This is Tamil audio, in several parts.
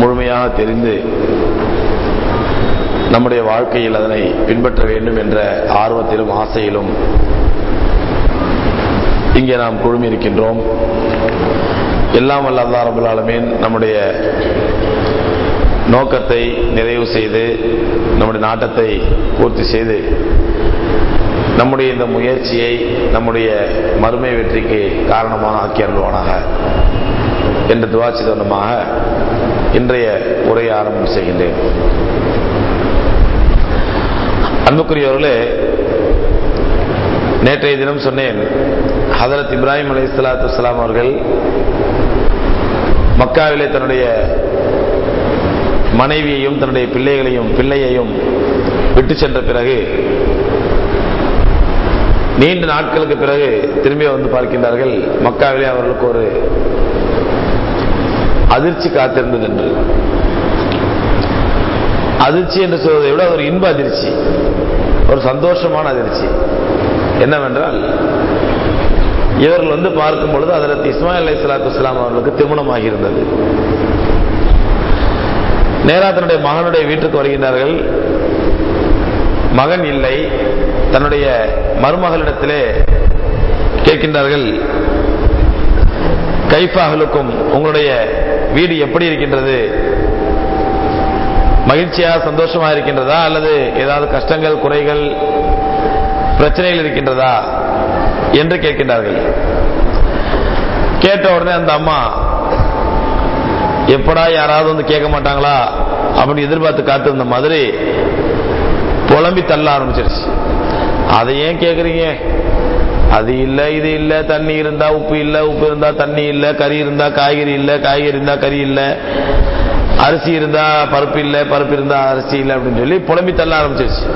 முழுமையாக தெரிந்து நம்முடைய வாழ்க்கையில் அதனை பின்பற்ற வேண்டும் என்ற ஆர்வத்திலும் ஆசையிலும் இங்கே நாம் குழுமி இருக்கின்றோம் எல்லாம் வல்ல அல்லா ரபுல் ஆலமீன் நம்முடைய நோக்கத்தை நிறைவு செய்து நம்முடைய நாட்டத்தை பூர்த்தி செய்து நம்முடைய இந்த முயற்சியை நம்முடைய மறுமை வெற்றிக்கு காரணமாக ஆக்கி அருள்வானாக என்று துவாச்சிதனமாக இன்றைய உரையை ஆரம்பம் செய்கின்றேன் அன்புக்குரியவர்களே நேற்றைய தினம் சொன்னேன் ஹதரத் இப்ராஹிம் அலி இஸ்லாத்து வலாம் அவர்கள் மக்காவிலே தன்னுடைய மனைவியையும் தன்னுடைய பிள்ளைகளையும் பிள்ளையையும் விட்டு சென்ற பிறகு நீண்ட நாட்களுக்கு பிறகு திரும்பி வந்து பார்க்கின்றார்கள் மக்காவிலே அவர்களுக்கு ஒரு அதிர்ச்சி காத்திருந்தது என்று அதிர்ச்சி என்று சொல்வதை விட ஒரு இன்ப அதிர்ச்சி ஒரு சந்தோஷமான அதிர்ச்சி என்னவென்றால் இவர்கள் வந்து பார்க்கும் பொழுது அதற்கு இஸ்மாயில் அலி சலாத்து இஸ்லாம் அவர்களுக்கு திருமணமாகி இருந்தது நேரா தன்னுடைய மகனுடைய வீட்டுக்கு வருகின்றார்கள் மகன் இல்லை தன்னுடைய மருமகளிடத்திலே கேட்கின்றார்கள் கைஃபாகலுக்கும் உங்களுடைய வீடு எப்படி இருக்கின்றது மகிழ்ச்சியா சந்தோஷமா இருக்கின்றதா அல்லது ஏதாவது கஷ்டங்கள் குறைகள் பிரச்சனைகள் இருக்கின்றதா என்று கேட்கின்றார்கள் கேட்ட உடனே அந்த அம்மா எப்படா யாராவது வந்து கேட்க மாட்டாங்களா அப்படின்னு எதிர்பார்த்து காத்திருந்த மாதிரி புலம்பி தள்ள ஆரம்பிச்சிருச்சு அதை ஏன் கேக்குறீங்க அது இல்ல இது இல்ல தண்ணி இருந்தா உப்பு இல்ல உப்பு இருந்தா தண்ணி இல்ல கறி இருந்தா காய்கறி இல்ல காய்கறி இருந்தா கறி இல்ல அரிசி இருந்தா பருப்பு இல்ல பருப்பு இருந்தா அரிசி இல்ல அப்படின்னு சொல்லி புலம்பி தள்ள ஆரம்பிச்சிருச்சு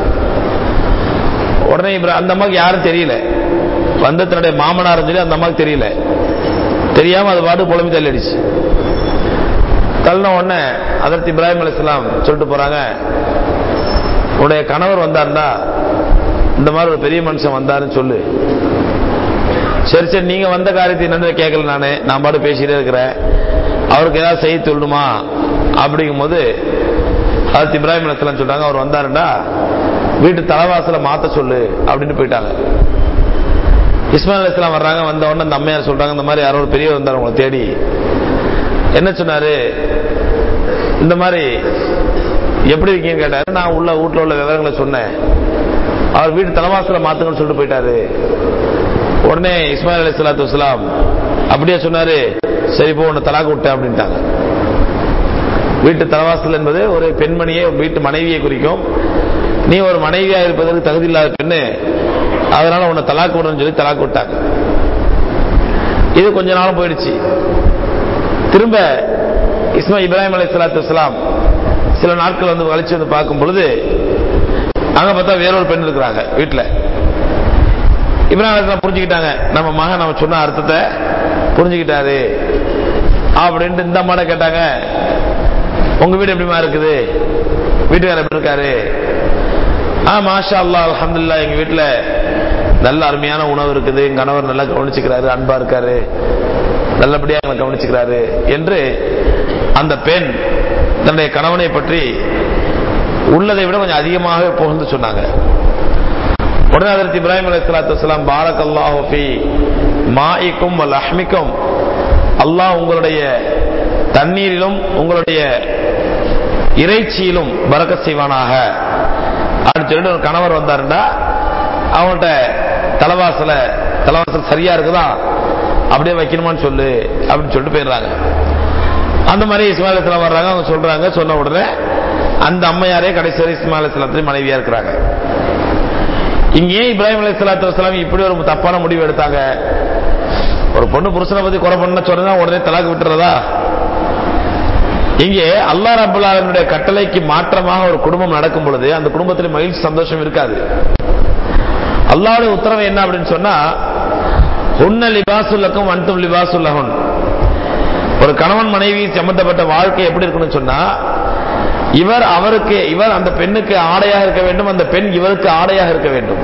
உடனே அந்த அம்மாவுக்கு யாரும் தெரியல வந்த தன்னுடைய மாமனார் சொல்லி அந்த அம்மாவுக்கு தெரியல தெரியாம அது பாட்டு புலம்பி தள்ளிடுச்சு தள்ளின உடனே அதற்கு இப்ராஹிம் அலிஸ்லாம் சொல்லிட்டு போறாங்க உன்னுடைய கணவர் வந்தாருண்டா இந்த மாதிரி ஒரு பெரிய மனுஷன் வந்தாருன்னு சொல்லு சரி சரி நீங்க வந்த காரியத்தை என்னன்னு கேட்கல நானு நான் பாட்டு பேசிட்டே இருக்கிறேன் அவருக்கு ஏதாவது செய்ய சொல்லணுமா அப்படிங்கும் போது அதற்கு இப்ராஹிம் அலிஸ்லாம் சொல்றாங்க அவர் வந்தாருண்டா வீட்டு தலைவாசல மாத்த சொல்லு அப்படின்னு போயிட்டாங்க இஸ்மாயில் அலிஸ்லாம் வர்றாங்க வந்த உடனே அந்த அம்மையார் சொல்றாங்க இந்த மாதிரி யாரோ ஒரு பெரியவர் வந்தார் உங்களை தேடி என்ன சொன்னாரு இந்த மாதிரி எப்படி இருக்கீங்கன்னு கேட்டாரு நான் உள்ள வீட்டுல உள்ள விவரங்களை சொன்னேன் அவர் வீட்டு தலைவாசல மாத்துங்கன்னு சொல்லிட்டு போயிட்டாரு உடனே இஸ்மாயில் அலி சலாத்து வலாம் அப்படியே சொன்னாரு சரி போ உன்னை தலாக்கு விட்டேன் அப்படின்ட்டாங்க வீட்டு தலைவாசல் என்பது ஒரு பெண்மணியை வீட்டு மனைவியை குறிக்கும் நீ ஒரு மனைவியா இருப்பதற்கு தகுதி இல்லாத பெண்ணு அதனால உன்னை தலாக்கு விடணும்னு சொல்லி தலாக்கு விட்டாங்க இது கொஞ்ச நாளும் போயிடுச்சு திரும்ப இஸ்மா இப்ராஹிம் அலி சலாத்து வலாம் சில நாட்கள் வந்து கழிச்சு வந்து பார்க்கும் பொழுது அங்க பார்த்தா வேறொரு பெண் இருக்கிறாங்க வீட்டுல இப்ராஹிம் புரிஞ்சுக்கிட்டாங்க நம்ம மகன் நம்ம சொன்ன அர்த்தத்தை புரிஞ்சுக்கிட்டாரு அப்படின்ட்டு இந்த அம்மாட கேட்டாங்க உங்க வீடு எப்படிமா இருக்குது வீட்டுக்காரர் எப்படி இருக்காரு ஆ மாஷா அல்லா அலமதுல்லா எங்க வீட்டுல நல்ல அருமையான உணவு இருக்குது எங்க கணவர் நல்லா கவனிச்சுக்கிறாரு அன்பா இருக்காரு நல்லபடியா எங்களை கவனிச்சுக்கிறாரு என்று அந்த பெண் தன்னுடைய கணவனை பற்றி உள்ளதை விட கொஞ்சம் அதிகமாக புகழ்ந்து சொன்னாங்க உடனே அதற்கு இப்ராஹிம் அலி சலாத்து வலாம் பாரக் அல்லாஹி மாய்க்கும் லஹ்மிக்கும் அல்லாஹ் உங்களுடைய தண்ணீரிலும் உங்களுடைய இறைச்சியிலும் பறக்க செய்வானாக அப்படின்னு சொல்லிட்டு ஒரு கணவர் வந்தாருண்டா அவங்கள்ட்ட தலைவாசல தலைவாசல் சரியா இருக்குதா அப்படியே வைக்கணுமான்னு சொல்லு அப்படின்னு சொல்லிட்டு போயிடுறாங்க அந்த மாதிரி இஸ்மாயில் இஸ்லாம் வர்றாங்க அவங்க சொல்றாங்க சொன்ன உடனே அந்த அம்மையாரே கடைசி வரை இஸ்மாயில் இஸ்லாத்தின் மனைவியா இருக்கிறாங்க இங்கே இப்ராஹிம் அலி சலாத்து வலாம் இப்படி ஒரு தப்பான முடிவு எடுத்தாங்க ஒரு பொண்ணு புருஷனை பத்தி குறை பண்ண சொன்னா உடனே தலாக்கு விட்டுறதா இங்கே அல்லா ரபுல்லாலுடைய கட்டளைக்கு மாற்றமாக ஒரு குடும்பம் நடக்கும் பொழுது அந்த குடும்பத்தில் மகிழ்ச்சி சந்தோஷம் இருக்காது அல்லாவுடைய உத்தரவு என்ன அப்படின்னு சொன்னா உன்ன லிபாசுல்லக்கும் அன்தும் லிபாசுல்லஹுன் ஒரு கணவன் மனைவி சம்பந்தப்பட்ட வாழ்க்கை எப்படி இருக்கணும்னு சொன்னா இவர் அவருக்கு இவர் அந்த பெண்ணுக்கு ஆடையாக இருக்க வேண்டும் அந்த பெண் இவருக்கு ஆடையாக இருக்க வேண்டும்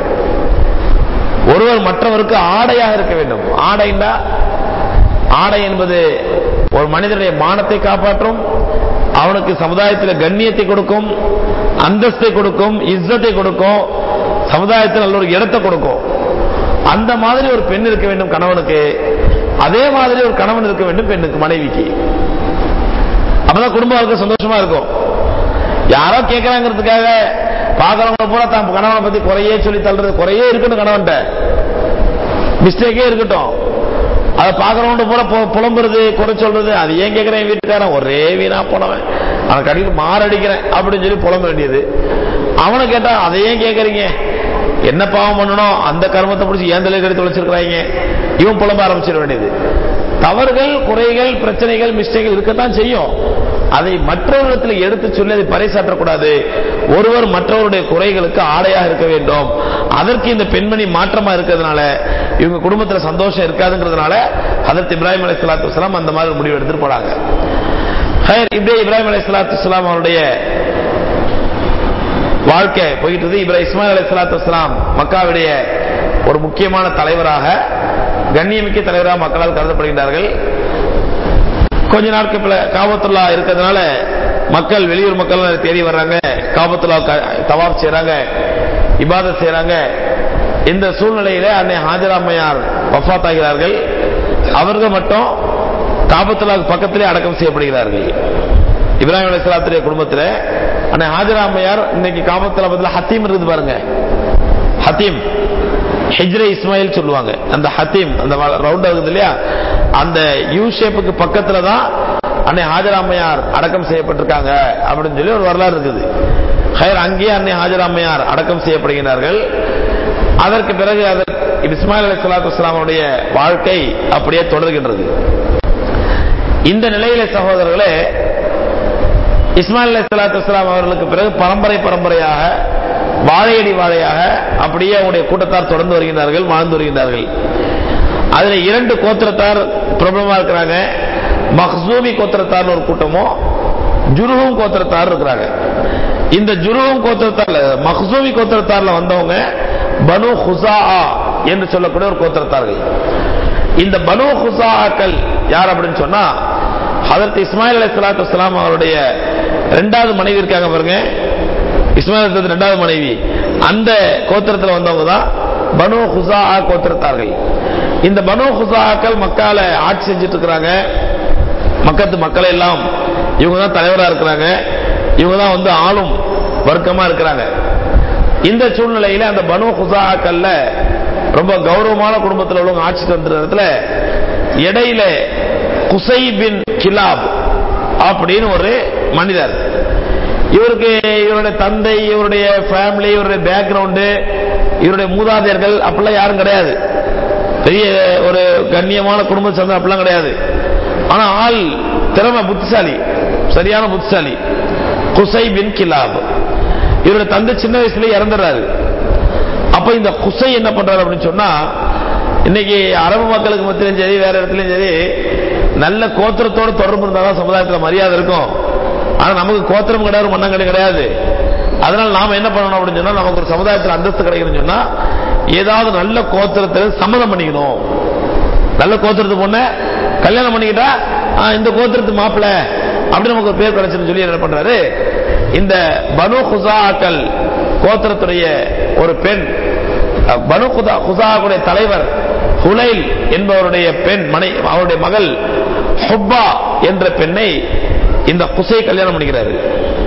ஒருவர் மற்றவருக்கு ஆடையாக இருக்க வேண்டும் ஆடைன்னா ஆடை என்பது ஒரு மனிதனுடைய மானத்தை காப்பாற்றும் அவனுக்கு சமுதாயத்தில் கண்ணியத்தை கொடுக்கும் அந்தஸ்தை கொடுக்கும் இஸ்ஸத்தை கொடுக்கும் சமுதாயத்தில் நல்ல ஒரு இடத்தை கொடுக்கும் அந்த மாதிரி ஒரு பெண் இருக்க வேண்டும் கணவனுக்கு அதே மாதிரி ஒரு கணவன் இருக்க வேண்டும் பெண்ணுக்கு மனைவிக்கு அப்பதான் குடும்ப வாழ்க்கை சந்தோஷமா இருக்கும் யாரோ கேட்கறாங்கிறதுக்காக பாக்குறவங்க பூரா தான் கணவனை பத்தி குறையே சொல்லி தள்ளுறது குறையே இருக்கட்டும் கணவன்ட்ட மிஸ்டேக்கே இருக்கட்டும் அதை பாக்குறவங்க பூரா பு- புலம்புறது குறை சொல்றது அது ஏன் கேட்கிறேன் என் வீட்டுக்காரன் ஒரே வீணா போனவன் அவன் கடைக்கு மாரடிக்கிறேன் அப்படின்னு சொல்லி புலம்ப வேண்டியது அவனை கேட்டா அதை ஏன் கேட்கறீங்க என்ன பாவம் பண்ணணும் அந்த கர்மத்தை பிடிச்சி ஏன் தலையில் எடுத்து வச்சிருக்கிறாங்க இவன் புலம்ப ஆரம்பிச்சிட வேண்டியது தவறுகள் குறைகள் பிரச்சனைகள் மிஸ்டேக்கள் இருக்கத்தான் செய்யும் அதை மற்றவர்களிடத்தில் எடுத்து சொல்லி அதை பறைசாற்றக்கூடாது ஒருவர் மற்றவருடைய குறைகளுக்கு ஆடையாக இருக்க வேண்டும் அதற்கு இந்த பெண்மணி மாற்றமா இருக்கிறதுனால இவங்க குடும்பத்துல சந்தோஷம் இருக்காதுங்கிறதுனால அதற்கு இப்ராஹிம் அலி சலாத்து வலாம் அந்த மாதிரி ஒரு முடிவு எடுத்துட்டு போனாங்க ஹைர், இப்படியே இப்ராஹிம் அலி சலாத்து வலாம் அவருடைய வாழ்க்கை போயிட்டு இருக்கு இப்ராஹிம் இஸ்மாயில் அலி சலாத்து வலாம் மக்காவுடைய ஒரு முக்கியமான தலைவராக கண்ணியமிக்க தலைவராக மக்களால் கருதப்படுகின்றார்கள் கொஞ்ச நாட்கள் காபத்துல்லா இருக்கிறதுனால மக்கள் வெளியூர் மக்கள் நிறைய தேடி வர்றாங்க காபத்துல்லா தவாப் செய்றாங்க இபாதத் செய்றாங்க இந்த சூழ்நிலையில அன்னை ஹாஜராமையார் வஃபாத் ஆகிறார்கள் அவர்கள் மட்டும் காபத்துல்லாவுக்கு பக்கத்திலே அடக்கம் செய்யப்படுகிறார்கள் இப்ராஹிம் அலைஹிஸ்ஸலாத்துடைய குடும்பத்தில் அன்னை ஹாஜராமையார் இன்னைக்கு காபத்துல்லா பதில் ஹத்தீம் இருக்குது பாருங்க ஹத்தீம் ஹிஜ்ரே இஸ்மாயில் சொல்லுவாங்க அந்த ஹத்தீம் அந்த ரவுண்ட் ஆகுது இல்லையா அந்த யூ ஷேப்புக்கு பக்கத்துல தான் அன்னை ஹாஜராமையார் அடக்கம் செய்யப்பட்டிருக்காங்க அப்படின்னு சொல்லி ஒரு வரலாறு இருக்குது ஹயர் அங்கேயே அன்னை ஹாஜராமையார் அடக்கம் செய்யப்படுகிறார்கள் அதற்கு பிறகு அதற்கு இஸ்மாயில் அலி சலாத்து வஸ்லாமுடைய வாழ்க்கை அப்படியே தொடர்கின்றது இந்த நிலையில சகோதரர்களே இஸ்மாயில் அலி சலாத்து வஸ்லாம் அவர்களுக்கு பிறகு பரம்பரை பரம்பரையாக வாழையடி வாழையாக அப்படியே அவருடைய கூட்டத்தார் தொடர்ந்து வருகின்றார்கள் வாழ்ந்து வருகின்றார்கள் அதுல இரண்டு கோத்திரத்தார் பிரபலமா இருக்கிறாங்க மஹ்சூமி கோத்திரத்தார்னு ஒரு கூட்டமும் ஜுருகும் கோத்திரத்தார் இருக்கிறாங்க இந்த ஜுருகும் கோத்திரத்தார்ல மஹ்சூமி கோத்திரத்தார்ல வந்தவங்க பனு ஹுசா என்று சொல்லக்கூடிய ஒரு கோத்திரத்தார்கள் இந்த பனு ஹுசாக்கள் யார் அப்படின்னு சொன்னா ஹதரத் இஸ்மாயில் அலி சலாத்து வலாம் அவருடைய ரெண்டாவது மனைவி இருக்காங்க பாருங்க இஸ்மாயில் அலைஹிஸ்ஸலாத்து ரெண்டாவது மனைவி அந்த கோத்திரத்தில் வந்தவங்க தான் பனு ஹுசா கோத்திரத்தார்கள் இந்த பனு ஹுசாக்கள் மக்கால ஆட்சி செஞ்சுட்டு இருக்கிறாங்க மக்கத்து மக்களை எல்லாம் இவங்க தான் தலைவரா இருக்கிறாங்க இவங்க தான் வந்து ஆளும் வர்க்கமா இருக்கிறாங்க இந்த சூழ்நிலையில அந்த பனு ஹுசாக்கள்ல ரொம்ப கௌரவமான குடும்பத்தில் உள்ளவங்க ஆட்சிக்கு வந்த இடத்துல இடையில குசை பின் கிலாப் அப்படின்னு ஒரு மனிதர் இவருக்கு இவருடைய தந்தை இவருடைய ஃபேமிலி இவருடைய பேக்ரவுண்டு இவருடைய மூதாதையர்கள் அப்படிலாம் யாரும் கிடையாது பெரிய ஒரு கண்ணியமான குடும்பத்தை சேர்ந்த அப்படிலாம் கிடையாது ஆனா ஆள் திறமை புத்திசாலி சரியான புத்திசாலி குசை பின் கிலாப் இவருடைய தந்தை சின்ன வயசுல இறந்துடுறாரு அப்ப இந்த குசை என்ன பண்றாரு அப்படின்னு சொன்னா இன்னைக்கு அரபு மக்களுக்கு மத்தியிலும் சரி வேற இடத்துலயும் சரி நல்ல கோத்திரத்தோட தொடர்பு இருந்தாதான் சமுதாயத்தில் மரியாதை இருக்கும் ஆனா நமக்கு கோத்திரம் கிடையாது மண்ணங்கடை கிடையாது அதனால நாம என்ன பண்ணணும் அப்படின்னு சொன்னா நமக்கு ஒரு சமுதாயத்தில் அந்தஸ்து கிடைக்கணும்னு சொன்னா ஏதாவது நல்ல கோத்திரத்தில் சம்மதம் பண்ணிக்கணும் நல்ல கோத்திரத்து பொண்ண கல்யாணம் பண்ணிக்கிட்டா ஆ, இந்த கோத்திரத்து மாப்பிள்ள அப்படி நமக்கு ஒரு பேர் கிடைச்சுன்னு சொல்லி என்ன பண்றாரு இந்த பனு குசாக்கள் கோத்திரத்துடைய ஒரு பெண் அஹ், பனு குதா குசாக்குடைய தலைவர் ஹுலைல் என்பவருடைய பெண் மனை அவருடைய மகள் ஹுப்பா என்ற பெண்ணை இந்த குசை கல்யாணம் பண்ணிக்கிறாரு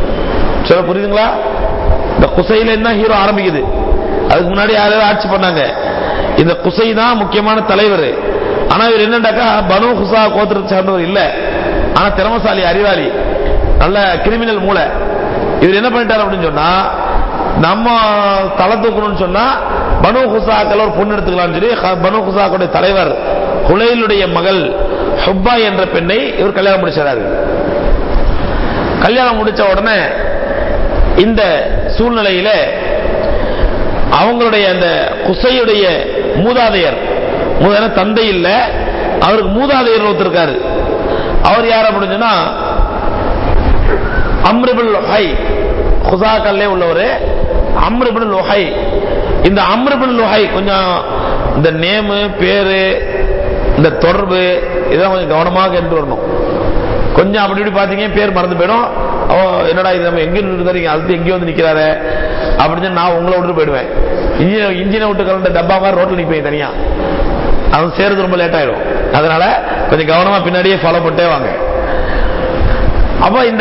சொல்ல புரியுதுங்களா இந்த குசையில என்ன ஹீரோ ஆரம்பிக்குது அதுக்கு முன்னாடி யாராவது ஆட்சி பண்ணாங்க இந்த குசை தான் முக்கியமான தலைவர் ஆனா இவர் என்னண்டாக்கா பனு குசா கோத்திரத்தை சார்ந்தவர் இல்ல ஆனா திறமசாலி அறிவாளி நல்ல கிரிமினல் மூளை இவர் என்ன பண்ணிட்டார் அப்படின்னு சொன்னா நம்ம தலை தூக்கணும்னு சொன்னா பனு ஹுசாக்கள் ஒரு பொண்ணு எடுத்துக்கலாம்னு சொல்லி ஹ- பனு ஹுசாக்களுடைய தலைவர் ஹுலைலுடைய மகள் ஹுப்பா என்ற பெண்ணை இவர் கல்யாணம் முடிச்சாரு கல்யாணம் முடிச்ச உடனே இந்த சூழ்நிலையில அவங்களுடைய அந்த குசையுடைய மூதாதையர் மூதாதையர் தந்தை இல்ல அவருக்கு மூதாதையர் ஒருத்தர் இருக்காரு அவர் யார் அப்படின்னு சொன்னா அம்ரிபுல் ஹை குசாக்கல்லே உள்ளவர் அம்ரிபுல் லுஹை இந்த அம்ரிபுல் லுஹை கொஞ்சம் இந்த நேமு பேரு இந்த தொடர்பு இதெல்லாம் கொஞ்சம் கவனமாக என்று வரணும் கொஞ்சம் அப்படி இப்படி பாத்தீங்க பேர் மறந்து போயிடும் ஓ என்னடா இது நம்ம எங்க நின்று அடுத்து எங்கேயோ வந்து நிக்கிறாரு அப்படின்னு நான் உங்களை விட்டு போயிடுவேன் இன்ஜினை இன்ஜினை விட்டு கலந்த டப்பா மாதிரி ரோட்ல நிப்பேன் தனியா அவன் சேருது ரொம்ப லேட் ஆயிடும் அதனால கொஞ்சம் கவனமா பின்னாடியே ஃபாலோ பண்ணிட்டே வாங்க அப்ப இந்த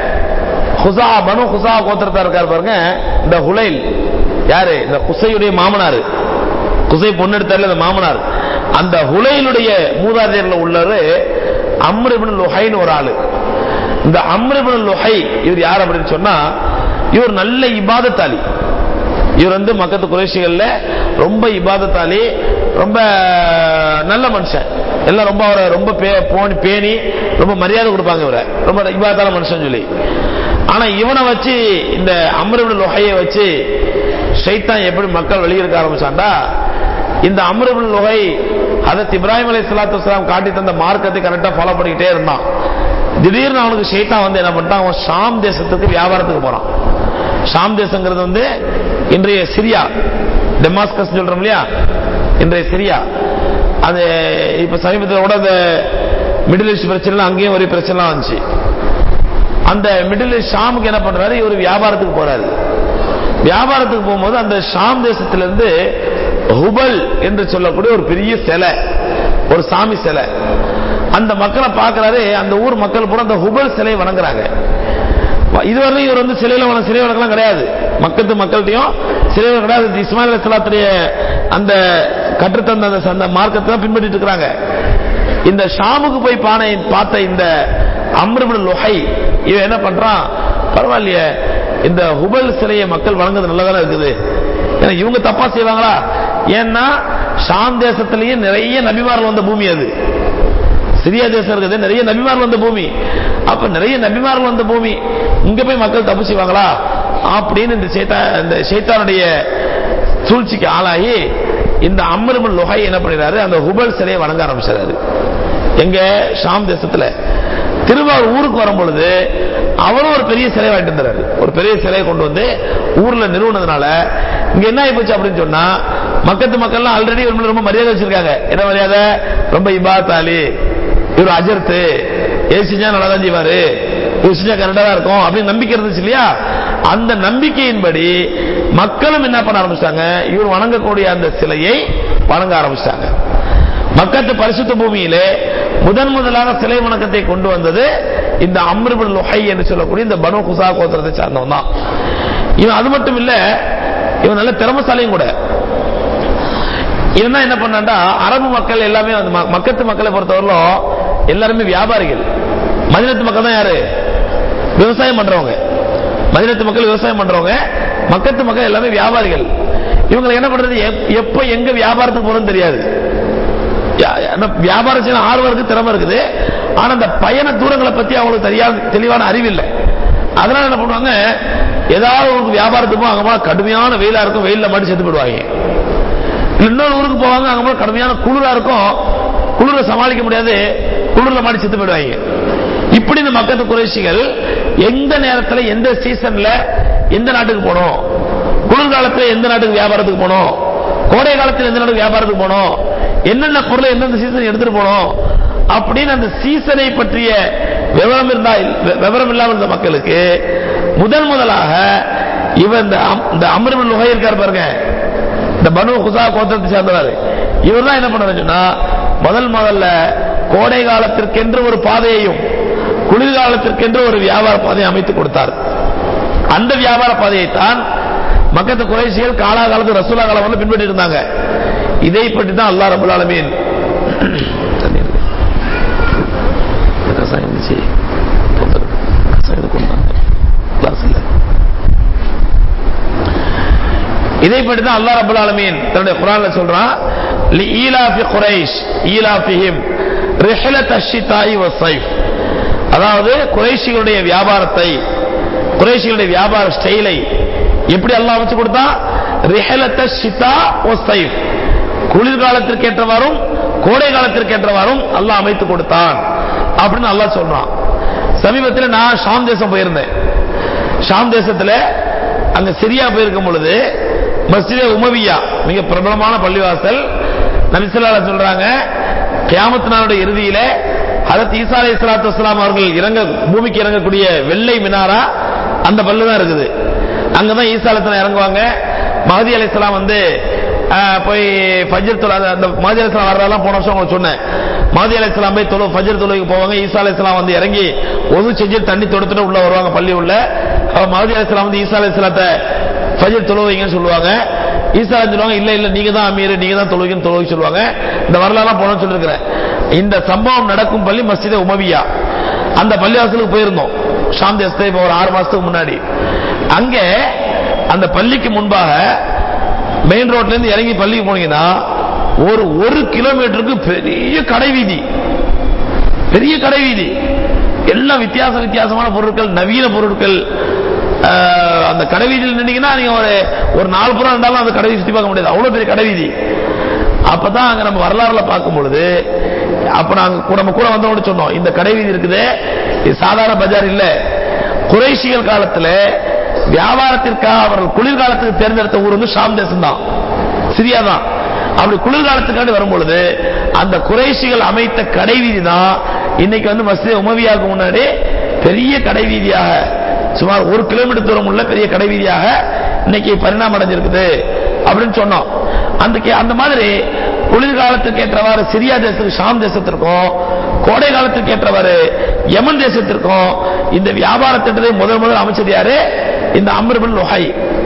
ஹுசா பனு ஹுசா கோத்திரத்தா இருக்கார் பாருங்க இந்த ஹுலைல் யாரு இந்த குசையுடைய மாமனார் குசை பொண்ணு எடுத்தார்ல இந்த மாமனார் அந்த ஹுலைலுடைய மூதாதையர்ல உள்ளரு அம்ரிபின் லுஹைன்னு ஒரு ஆளு இந்த அம்ரிபின் லுஹை இவர் யார் அப்படின்னு சொன்னா இவர் நல்ல இபாதத்தாளி இவர் வந்து மக்கத்து குறைஷிகள்ல ரொம்ப இபாதத்தாளி ரொம்ப நல்ல மனுஷன் எல்லாம் ரொம்ப அவரை ரொம்ப பே- போனி பேணி ரொம்ப மரியாதை கொடுப்பாங்க இவரை ரொம்ப இபாதான மனுஷன் சொல்லி ஆனா இவனை வச்சு இந்த அம்ருபின் லொகையை வச்சு ஷைத்தான் எப்படி மக்கள் வெளியிருக்க ஆரம்பிச்சாண்டா இந்த அம்ருபின் லொகை அதத் இப்ராஹிம் அலை சலாத்து வலாம் காட்டி தந்த மார்க்கத்தை கரெக்டா ஃபாலோ பண்ணிக்கிட்டே இருந்தான் திடீர்னு அவனுக்கு ஷைத்தான் வந்து என்ன பண்ணிட்டான் அவன் ஷாம் தேசத்துக்கு வியாபாரத்துக்கு போறான் ஷாம் தேசங்கிறது வந்து இன்றைய சிரியா டெமாஸ்கஸ் சொல்றோம் இல்லையா இன்றைய சிரியா அது இப்ப சமீபத்தில் கூட அந்த மிடில் ஈஸ்ட் பிரச்சனை அங்கேயும் ஒரு பிரச்சனை வந்துச்சு அந்த மிடில் ஈஸ்ட் ஷாமுக்கு என்ன பண்றாரு இவர் வியாபாரத்துக்கு போறாரு வியாபாரத்துக்கு போகும்போது அந்த ஷாம் தேசத்திலிருந்து ஹுபல் என்று சொல்லக்கூடிய ஒரு பெரிய சிலை ஒரு சாமி சிலை அந்த மக்களை பார்க்கறாரு அந்த ஊர் மக்கள் பூரா அந்த ஹுபல் சிலையை வணங்குறாங்க இதுவரையும் இவர் வந்து சிலையில வணங்க சிலை வணக்கலாம் கிடையாது மக்கத்து மக்கள்கிட்டயும் சிலை வணக்கம் கிடையாது இது இஸ்மாயில் அலிஸ்லாத்துடைய அந்த கற்றுத்தந்த அந்த அந்த மார்க்கத்தை தான் பின்பற்றிட்டு இருக்கிறாங்க இந்த ஷாமுக்கு போய் பானை பார்த்த இந்த அம்ருபின் லுஹை இவன் என்ன பண்றான் பரவாயில்லையே இந்த ஹுபல் சிலையை மக்கள் வணங்குறது நல்லதானே இருக்குது ஏன்னா இவங்க தப்பா செய்வாங்களா ஏன்னா ஷாம் தேசத்திலேயே நிறைய நபிமார்கள் வந்த பூமி அது சிரியா தேசம் இருக்குது நிறைய நபிமார்கள் வந்த பூமி அப்ப நிறைய நபிமார்கள் வந்த பூமி இங்க போய் மக்கள் தப்பு செய்வாங்களா அப்படின்னு இந்த சேத்தா இந்த சேத்தானுடைய சூழ்ச்சிக்கு ஆளாகி இந்த அம்மருமன் லொகை என்ன பண்ணிடுறாரு அந்த ஹுபல் சிலையை வணங்க ஆரம்பிச்சாரு எங்க ஷாம் தேசத்துல திரும்ப அவர் ஊருக்கு வரும் பொழுது அவரும் ஒரு பெரிய சிலை வாங்கிட்டு வந்தாரு ஒரு பெரிய சிலையை கொண்டு வந்து ஊர்ல நிறுவனதுனால இங்க என்ன ஆகி போச்சு அப்படின்னு சொன்னா மக்கத்து மக்கள்லாம் ஆல்ரெடி ரொம்ப மரியாதை வச்சிருக்காங்க என்ன மரியாதை ரொம்ப இபாத்தாலி இவர் அஜர்த்து ஏ செஞ்சா நல்லா தான் செய்வாரு இவர் செஞ்சா கரெக்டா தான் இருக்கும் அப்படின்னு நம்பிக்கை இருந்துச்சு இல்லையா அந்த நம்பிக்கையின்படி மக்களும் என்ன பண்ண ஆரம்பிச்சிட்டாங்க இவர் வணங்கக்கூடிய அந்த சிலையை வணங்க ஆரம்பிச்சிட்டாங்க மக்கத்து பரிசுத்த பூமியிலே முதன் முதலாக சிலை வணக்கத்தை கொண்டு வந்தது இந்த அம்ருபின் லுஹை என்று சொல்லக்கூடிய இந்த பனு குசா கோத்திரத்தை சார்ந்தவன் தான் இவன் அது மட்டும் இல்ல இவன் நல்ல திறமசாலையும் கூட இவன் என்ன பண்ணாண்டா அரபு மக்கள் எல்லாமே வந்து ம- மக்கத்து மக்களை பொறுத்தவரையிலும் எல்லாருமே வியாபாரிகள் மதினத்து மக்கள் தான் யாரு விவசாயம் பண்றவங்க மதினத்து மக்கள் விவசாயம் பண்றவங்க மக்கத்து மக்கள் எல்லாமே வியாபாரிகள் இவங்களை என்ன பண்றது எப்- எப்ப எங்க வியாபாரத்துக்கு போறதுன்னு தெரியாது யா- ஆனா வியாபாரம் செய்ய ஆர்வம் இருக்கு திறமை இருக்குது ஆனா அந்த பயண தூரங்களை பத்தி அவங்களுக்கு தெரியாத தெளிவான அறிவு இல்லை அதனால என்ன பண்ணுவாங்க ஏதாவது ஒரு வியாபாரத்துக்கு போய் அங்க போனா கடுமையான வெயிலா இருக்கும் வெயில்ல மாட்டி செத்து போயிடுவாங்க இன்னொரு ஊருக்கு போவாங்க அங்க போனா கடுமையான குளிரா இருக்கும் குளிர சமாளிக்க முடியாது குளிர்ல மாட்டி செத்து போயிடுவாங்க இப்படி இந்த மக்கத்து குறைசிகள் எந்த நேரத்துல எந்த சீசன்ல எந்த நாட்டுக்கு போகணும் குளிர்காலத்துல எந்த நாட்டுக்கு வியாபாரத்துக்கு போகணும் கோடை காலத்துல எந்த நாட்டுக்கு வியாபாரத்துக்கு போகணும் என்னென்ன பொருளை எந்தெந்த சீசன் எடுத்துட்டு போகணும் அப்படின்னு அந்த சீசனை பற்றிய விவரம் இருந்தா வி- விவரம் இல்லாமல் இருந்த மக்களுக்கு முதன் முதலாக இவன் இந்த அம்- இந்த அமர்வன் நுகை இருக்கார் பாருங்க இந்த பனு குசா கோத்திரத்தை சேர்ந்தவர் இவர் தான் என்ன பண்ணாரு சொன்னா முதல் முதல்ல கோடை காலத்திற்கென்று ஒரு பாதையையும் குளிர்காலத்திற்கென்று ஒரு வியாபார பாதையை அமைத்து கொடுத்தார் அந்த வியாபார பாதையை தான் மக்கத்து குறைசிகள் காலாகாலத்து ரசூலா காலம் வந்து பின்பற்றி இருந்தாங்க இதை பற்றி தான் அல்லாஹ் ரபுல் ஆலமீன் தண்ணீர் இந்த கசாயம் இருந்துச்சு போதும். கசாயம் கொண்டு வாங்க. கிளாஸ் இல்லை இதை பற்றி தான் அல்லாஹ் ரபுல் ஆலமீன் தன்னுடைய குரான்ல சொல்றான் லி ஈலாஃபி குரைஷ் ஈலாஃபிஹிம் ரிஹலத் அஷ்ஷிதாயி வஸ்ஸைஃப் அதாவது குறைஷிகளுடைய வியாபாரத்தை குறைஷிகளுடைய வியாபார ஸ்டைலை எப்படி அல்லாஹ் அமைச்சு கொடுத்தா ரிஹலத் ஷிதா வஸ்ஸைஃப் குளிர்காலத்திற்கு ஏற்றவாறும் கோடை காலத்திற்கு ஏற்றவாறும் அல்லாஹ் அமைத்து கொடுத்தான் அப்படின்னு அல்லாஹ் சொல்றான் சமீபத்தில் நான் ஷாம் தேசம் போயிருந்தேன் ஷாம் தேசத்துல அங்க சிரியா போயிருக்கும் பொழுது மஸ்ஜிதே உமவியா மிக பிரபலமான பள்ளிவாசல் நபிசல்லால சொல்றாங்க கியாமத் நாளுடைய இறுதியில அதற்கு ஈசா அலை இஸ்லாத்து வஸ்லாம் அவர்கள் இறங்க பூமிக்கு இறங்கக்கூடிய வெள்ளை மினாரா அந்த பல்லு தான் இருக்குது அங்கதான் ஈசா அலைஹிஸ்ஸலாம் இறங்குவாங்க மஹதி அலைஹிஸ்ஸலாம் வந்து ஆஹ், போய் ஃபஜ்ர் தொழ அந்த மஹதி அலைஹிஸ்ஸலாம் வர்றதெல்லாம் போன வருஷம் உங்களுக்கு சொன்னேன் மஹதி அலைஹிஸ்ஸலாம் போய் தொழு ஃபஜ்ர் தொழுகைக்கு போவாங்க ஈசா அலைஹிஸ்ஸலாம் வந்து இறங்கி ஒது செஞ்சு தண்ணி தொடுத்துட்டு உள்ள வருவாங்க பள்ளி உள்ள அப்ப மஹதி அலைஹிஸ்ஸலாம் வந்து ஈசா அலைஹிஸ்ஸலாத்தை ஃபஜ்ர் தொழுவீங்கன்னு சொல்லுவாங்க ஈசா அலைஹிஸ்ஸலாம் சொல்லுவாங்க இல்ல இல்ல நீங்க தான் அமீர் நீங்க தான் தொழுவீங்கன்னு தொழுவை சொல்லுவாங்க இந்த வரலாறுலாம் போனோம்னு சொல்லிருக்கிறேன் இந்த சம்பவம் நடக்கும் பள்ளி மஸ்ஜித் உமவியா அந்த பள்ளிவாசலுக்கு போயிருந்தோம் ஷாம் தேசத்தை இப்போ ஒரு ஆறு மாசத்துக்கு முன்னாடி அங்க அந்த பள்ளிக்கு முன்பாக மெயின் ரோட்ல இருந்து இறங்கி பள்ளிக்கு போனீங்கன்னா ஒரு ஒரு கிலோமீட்டருக்கு பெரிய கடை வீதி பெரிய கடை வீதி எல்லாம் வித்தியாச வித்தியாசமான பொருட்கள் நவீன பொருட்கள் ஆஹ், அந்த கடை வீதியில் நின்னீங்கன்னா நீங்க ஒரு ஒரு நாலு புறம் இருந்தாலும் அந்த கடை வீதி சுத்தி பார்க்க முடியாது அவ்வளவு பெரிய கடை வீதி அப்பதான் அங்க நம்ம வரலாறுல பார்க்கும் பொழுது அப்ப நாங்க கூட நம்ம கூட வந்தவங்க சொன்னோம் இந்த கடை வீதி இருக்குது இது சாதாரண பஜார் இல்ல குறைஷிகள் காலத்துல வியாபாரத்திற்காக அவர்கள் குளிர்காலத்துக்கு தேர்ந்தெடுத்த ஊர் வந்து ஷாம் தேசம் தான் சிரியா தான் அப்படி குளிர்காலத்துக்காண்டி வரும்பொழுது அந்த குறைஷிகள் அமைத்த கடை வீதி தான் இன்னைக்கு வந்து மஸ்ஜித் உமவியாவுக்கு முன்னாடி பெரிய கடை வீதியாக சுமார் ஒரு கிலோமீட்டர் தூரம் உள்ள பெரிய கடை வீதியாக இன்னைக்கு பரிணாமம் அடைஞ்சிருக்குது அப்படின்னு சொன்னோம் அந்த கே- அந்த மாதிரி குளிர்காலத்துக்கு ஏற்றவாறு சிரியா தேசத்துக்கு ஷாம் தேசத்திற்கும் கோடை காலத்துக்கு ஏற்றவாறு யமன் தேசத்திற்கும் இந்த வியாபார திட்டத்தை முதல் முதல் அமைச்சது யாரு இந்த அம்ருபின் லொஹை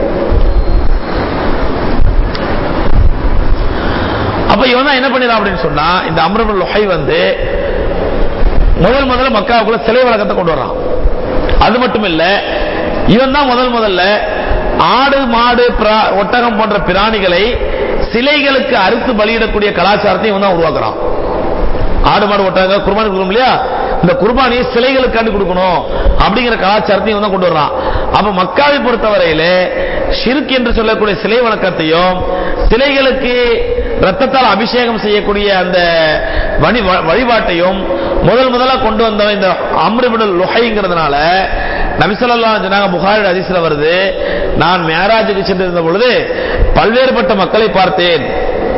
அப்ப இவன் தான் என்ன பண்ணிடலாம் அப்படின்னு சொன்னா இந்த அம்ருபின் லொஹை வந்து முதல் முதல்ல மக்காவுக்குள்ள சிலை வழக்கத்தை கொண்டு வரான் அது மட்டும் இல்ல இவன் தான் முதல் முதல்ல ஆடு மாடு பிரா- ஒட்டகம் போன்ற பிராணிகளை சிலைகளுக்கு அறுத்து பலியிடக்கூடிய கலாச்சாரத்தை இவன் தான் உருவாக்குறான் ஆடு மாடு ஒட்டகம் குர்பானி கொடுக்கணும் இல்லையா இந்த குர்பானியை சிலைகளுக்காண்டி கொடுக்கணும் அப்படிங்கிற கலாச்சாரத்தை இவன் தான் கொண்டு வர்றான் அப்ப மக்காவை பொறுத்தவரையில ஷிர்க் என்று சொல்லக்கூடிய சிலை வணக்கத்தையும் சிலைகளுக்கு ரத்தத்தால் அபிஷேகம் செய்யக்கூடிய அந்த வழி வழிபாட்டையும் முதல் முதலா கொண்டு வந்தவன் இந்த அம்ருபிடல் லுஹைங்கிறதுனால நபிசல்லாம் சொன்னாங்க புகாரி அதிசல வருது நான் மேராஜுக்கு சென்றிருந்த பொழுது பல்வேறுபட்ட மக்களை பார்த்தேன்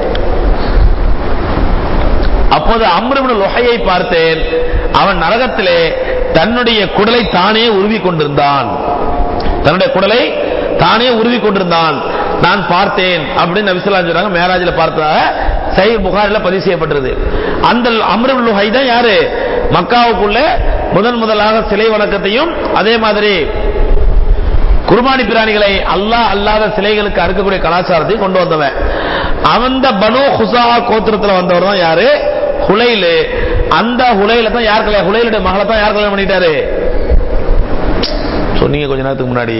அப்போது அம்ருபின் லொஹையை பார்த்தேன் அவன் நரகத்திலே தன்னுடைய குடலை தானே உருவி கொண்டிருந்தான் தன்னுடைய குடலை தானே உருவி கொண்டிருந்தான் நான் பார்த்தேன் அப்படின்னு நபிசுல்லா சொல்றாங்க மேராஜில பார்த்ததாக சை புகாரில் பதிவு செய்யப்பட்டிருது அந்த அம்ருபின் லுஹை தான் யாரு மக்காவுக்குள்ள முதன் முதலாக சிலை வணக்கத்தையும் அதே மாதிரி குர்பானி பிராணிகளை அல்லாஹ் அல்லாத சிலைகளுக்கு அறுக்கக்கூடிய கலாச்சாரத்தையும் கொண்டு வந்தவன் அந்த பனு ஹுசா கோத்திரத்துல வந்தவர் தான் யாரு ஹுலைலு அந்த ஹுலைல தான் யார் கல்யாணம் ஹுலைலுடைய மகளை தான் யார் கல்யாணம் பண்ணிட்டாரு சொன்னீங்க கொஞ்ச நேரத்துக்கு முன்னாடி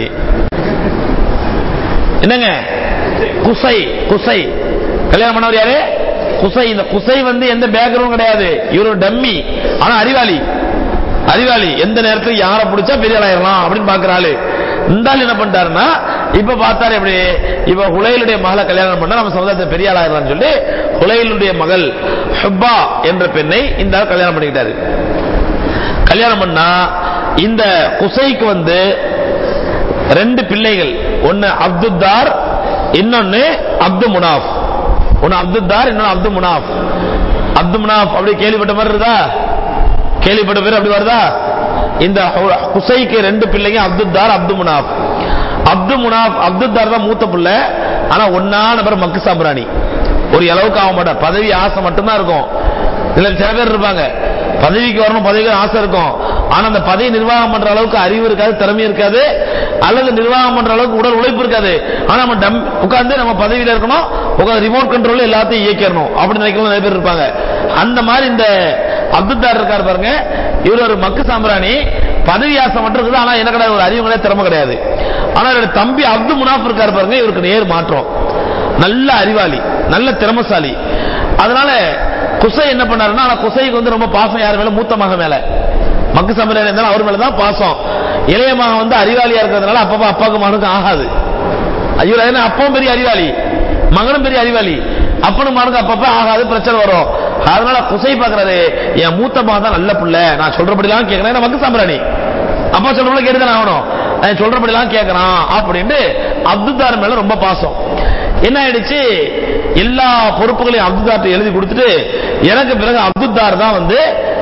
என்னங்க குசை குசை கல்யாணம் பண்ணவர் யாரு குசை இந்த குசை வந்து எந்த பேக்ரவுண்ட் கிடையாது இவரு டம்மி ஆனா அறிவாளி அறிவாளி எந்த நேரத்தில் யாரை பிடிச்சா பெரிய ஆளாயிரலாம் அப்படின்னு பாக்குற ஆளு இந்த ஆள் என்ன பண்ணிட்டாருன்னா இப்ப பார்த்தாரு எப்படி இப்ப ஹுலைலுடைய மகளை கல்யாணம் பண்ணா நம்ம சமுதாயத்தை பெரிய ஆளாயிரலாம்னு சொல்லி ஹுலைலுடைய மகள் ஹுப்பா என்ற பெண்ணை இந்த ஆள் கல்யாணம் பண்ணிக்கிட்டாரு கல்யாணம் பண்ணா இந்த குசைக்கு வந்து ரெண்டு பிள்ளைகள் ஒன்னு அப்துத்தார் இன்னொன்னு அப்து முனாஃப் ஒன்னு அப்துத்தார் இன்னொன்னு அப்து முனாஃப் அப்து முனாஃப் அப்படி கேள்விப்பட்ட மாதிரி இருக்குதா கேள்விப்பட்ட பேர் அப்படி வருதா இந்த ஹு- குசைக்கு ரெண்டு பிள்ளைங்க அப்துத்தார் அப்து முனாஃப் அப்து முனாஃப் அப்துத்தார் தான் மூத்த பிள்ளை ஆனா ஒன்னா நபர் மக்கு சாம்பிராணி ஒரு அளவுக்கு ஆக மாட்டார் பதவி ஆசை மட்டும்தான் இருக்கும் இதுல சில பேர் இருப்பாங்க பதவிக்கு வரணும் பதவிக்கு ஆசை இருக்கும் ஆனா அந்த பதவி நிர்வாகம் பண்ற அளவுக்கு அறிவு இருக்காது திறமை இருக்காது அல்லது நிர்வாகம் பண்ற அளவுக்கு உடல் உழைப்பு இருக்காது ஆனா நம்ம டம் உட்கார்ந்து நம்ம பதவியில இருக்கணும் உட்கார்ந்து ரிமோட் கண்ட்ரோல் எல்லாத்தையும் இயக்கிடணும் அப்படின்னு நினைக்கிறவங்க நிறைய பேர் இருப்பாங்க அந்த மாதிரி இந்த அப்துத்தார் இருக்காரு பாருங்க இவர் ஒரு மக்கு சாம்பிராணி பதவி ஆசை மட்டும் இருக்குது ஆனா என்ன கிடையாது ஒரு அறிவு கிடையாது திறமை கிடையாது ஆனா இவருடைய தம்பி அப்து முனாஃப் இருக்காரு பாருங்க இவருக்கு நேர் மாற்றம் நல்ல அறிவாளி நல்ல திறமசாலி அதனால குசை என்ன பண்ணாருன்னா ஆனா குசைக்கு வந்து ரொம்ப பாசம் யார் மேல மூத்த மகன் மேல மக்கு சம்பிரதாயம் இருந்தாலும் அவர் மேலதான் பாசம் இளைய மகன் வந்து அறிவாளியா இருக்கிறதுனால அப்பப்ப அப்பாவுக்கு மகனுக்கு ஆகாது ஐயோ ஏன்னா அப்பவும் பெரிய அறிவாளி மகனும் பெரிய அறிவாளி அப்பனும் மகனுக்கு அப்பப்ப ஆகாது பிரச்சனை வரும் அதனால குசை பாக்குறாரு என் மூத்த மகன் தான் நல்ல பிள்ளை நான் சொல்றபடிலாம் கேட்கிறேன் ஏன்னா மக்கு சம்பிராணி அப்பா சொல்றபடி கேட்டுதான் ஆகணும் நான் சொல்றபடிலாம் கேட்கறான் அப்படின்ட்டு அப்துத்தார் மேல ரொம்ப பாசம் என்ன ஆயிடுச்சு எல்லா பொறுப்புகளையும் அப்துத்தார்ட்ட எழுதி கொடுத்துட்டு எனக்கு பிறகு அப்துத்தார் தான் வந்து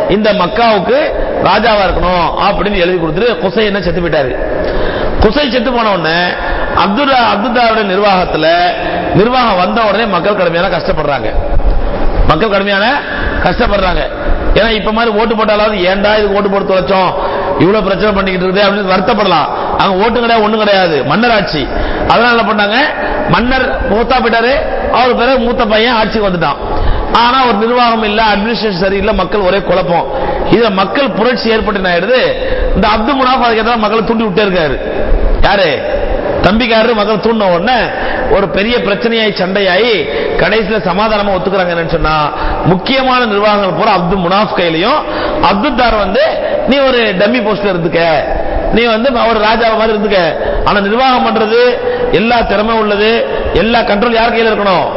இந்த மக்காவுக்கு ராஜாவா இருக்கணும் அப்படின்னு எழுதி கொடுத்துட்டு குசை என்ன செத்து போயிட்டாரு குசை செத்து போன உடனே அப்துல்லா அப்துல்லாவுடைய நிர்வாகத்துல நிர்வாகம் வந்த உடனே மக்கள் கடுமையான கஷ்டப்படுறாங்க மக்கள் கடுமையான கஷ்டப்படுறாங்க ஏன்னா இப்ப மாதிரி ஓட்டு போட்டாலாவது ஏன்டா இதுக்கு ஓட்டு போட்டு தொலைச்சோம் இவ்வளவு பிரச்சனை பண்ணிக்கிட்டு இருக்குது அப்படின்னு வருத்தப்படலாம் அங்க ஓட்டு கிடையாது ஒண்ணும் கிடையாது மன்னர் ஆட்சி அதனால என்ன பண்ணாங்க மன்னர் மூத்தா போயிட்டாரு அவர் பிறகு மூத்த பையன் ஆட்சிக்கு வந்துட்டான் ஆனா ஒரு நிர்வாகம் இல்ல அட்மினிஸ்ட்ரேஷன் சரியில்லை மக்கள் ஒரே குழப்பம் இதுல மக்கள் புரட்சி ஏற்பட்டு என்ன ஆயிடுது இந்த அப்துல் முனாஃப் அதுக்கு எதிராக மக்களை தூண்டி விட்டே இருக்காரு யாரு தம்பிக்காரரு மக்கள் தூண்டின உடனே ஒரு பெரிய பிரச்சனையாயி சண்டையாயி கடைசியில சமாதானமா ஒத்துக்கிறாங்க என்னன்னு சொன்னா முக்கியமான நிர்வாகங்கள் பூரா அப்துல் முனாஃப் கையிலையும் அப்துல் தார் வந்து நீ ஒரு டம்மி போஸ்ட்ல இருந்துக்க நீ வந்து ஒரு ராஜா மாதிரி இருந்துக்க ஆனா நிர்வாகம் பண்றது எல்லா திறமை உள்ளது எல்லா கண்ட்ரோல் யார் கையில இருக்கணும்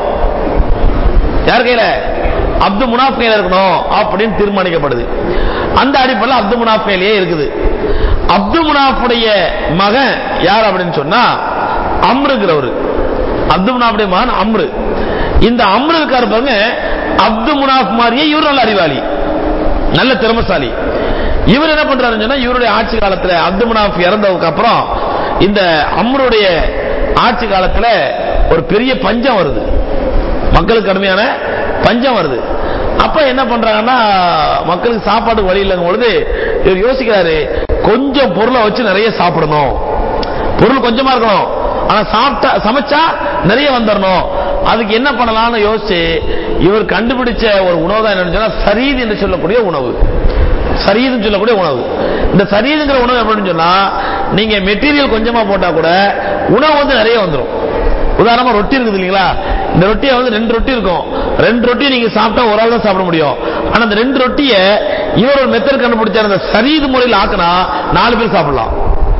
யார் கையில அப்துல் முனாஃப் கையில இருக்கணும் அப்படின்னு தீர்மானிக்கப்படுது அந்த அடிப்படையில் அப்துல் முனாஃப் கையிலேயே இருக்குது அப்துல் முனாஃபுடைய மகன் யார் அப்படின்னு சொன்னா அம்ருங்கிறவரு அப்துல் முனாஃபுடைய மகன் அம்ரு இந்த அம்ரு இருக்காரு பாருங்க அப்துல் முனாஃப் மாதிரியே இவர் நல்ல அறிவாளி நல்ல திறமசாலி இவர் என்ன பண்றாருன்னு சொன்னா இவருடைய ஆட்சி காலத்துல அப்துல் முனாஃப் இறந்ததுக்கு அப்புறம் இந்த அம்ருடைய ஆட்சி காலத்துல ஒரு பெரிய பஞ்சம் வருது மக்களுக்கு கடுமையான பஞ்சம் வருது அப்ப என்ன பண்றாங்கன்னா மக்களுக்கு சாப்பாடு வழி இல்லைங்க பொழுது இவர் யோசிக்கிறாரு கொஞ்சம் பொருளை வச்சு நிறைய சாப்பிடணும் பொருள் கொஞ்சமா இருக்கணும் ஆனா சாப்பிட்டா சமைச்சா நிறைய வந்துடணும் அதுக்கு என்ன பண்ணலாம்னு யோசிச்சு இவர் கண்டுபிடிச்ச ஒரு உணவு தான் என்னன்னு சொன்னா சரீது என்று சொல்லக்கூடிய உணவு சரீதுன்னு சொல்லக்கூடிய உணவு இந்த சரீதுங்கிற உணவு எப்படின்னு சொன்னா நீங்க மெட்டீரியல் கொஞ்சமா போட்டா கூட உணவு வந்து நிறைய வந்துடும் உதாரணமா ரொட்டி இருக்குது இல்லைங்களா இந்த ரொட்டியை வந்து ரெண்டு ரொட்டி இருக்கும் ரெண்டு ரொட்டி நீங்க சாப்பிட்டா ஒரு ஆள் தான் சாப்பிட முடியும் ஆனா அந்த ரெண்டு ரொட்டிய இவர் ஒரு மெத்தட் கண்டுபிடிச்ச அந்த சரீது முறையில் ஆக்கினா நாலு பேர் சாப்பிடலாம்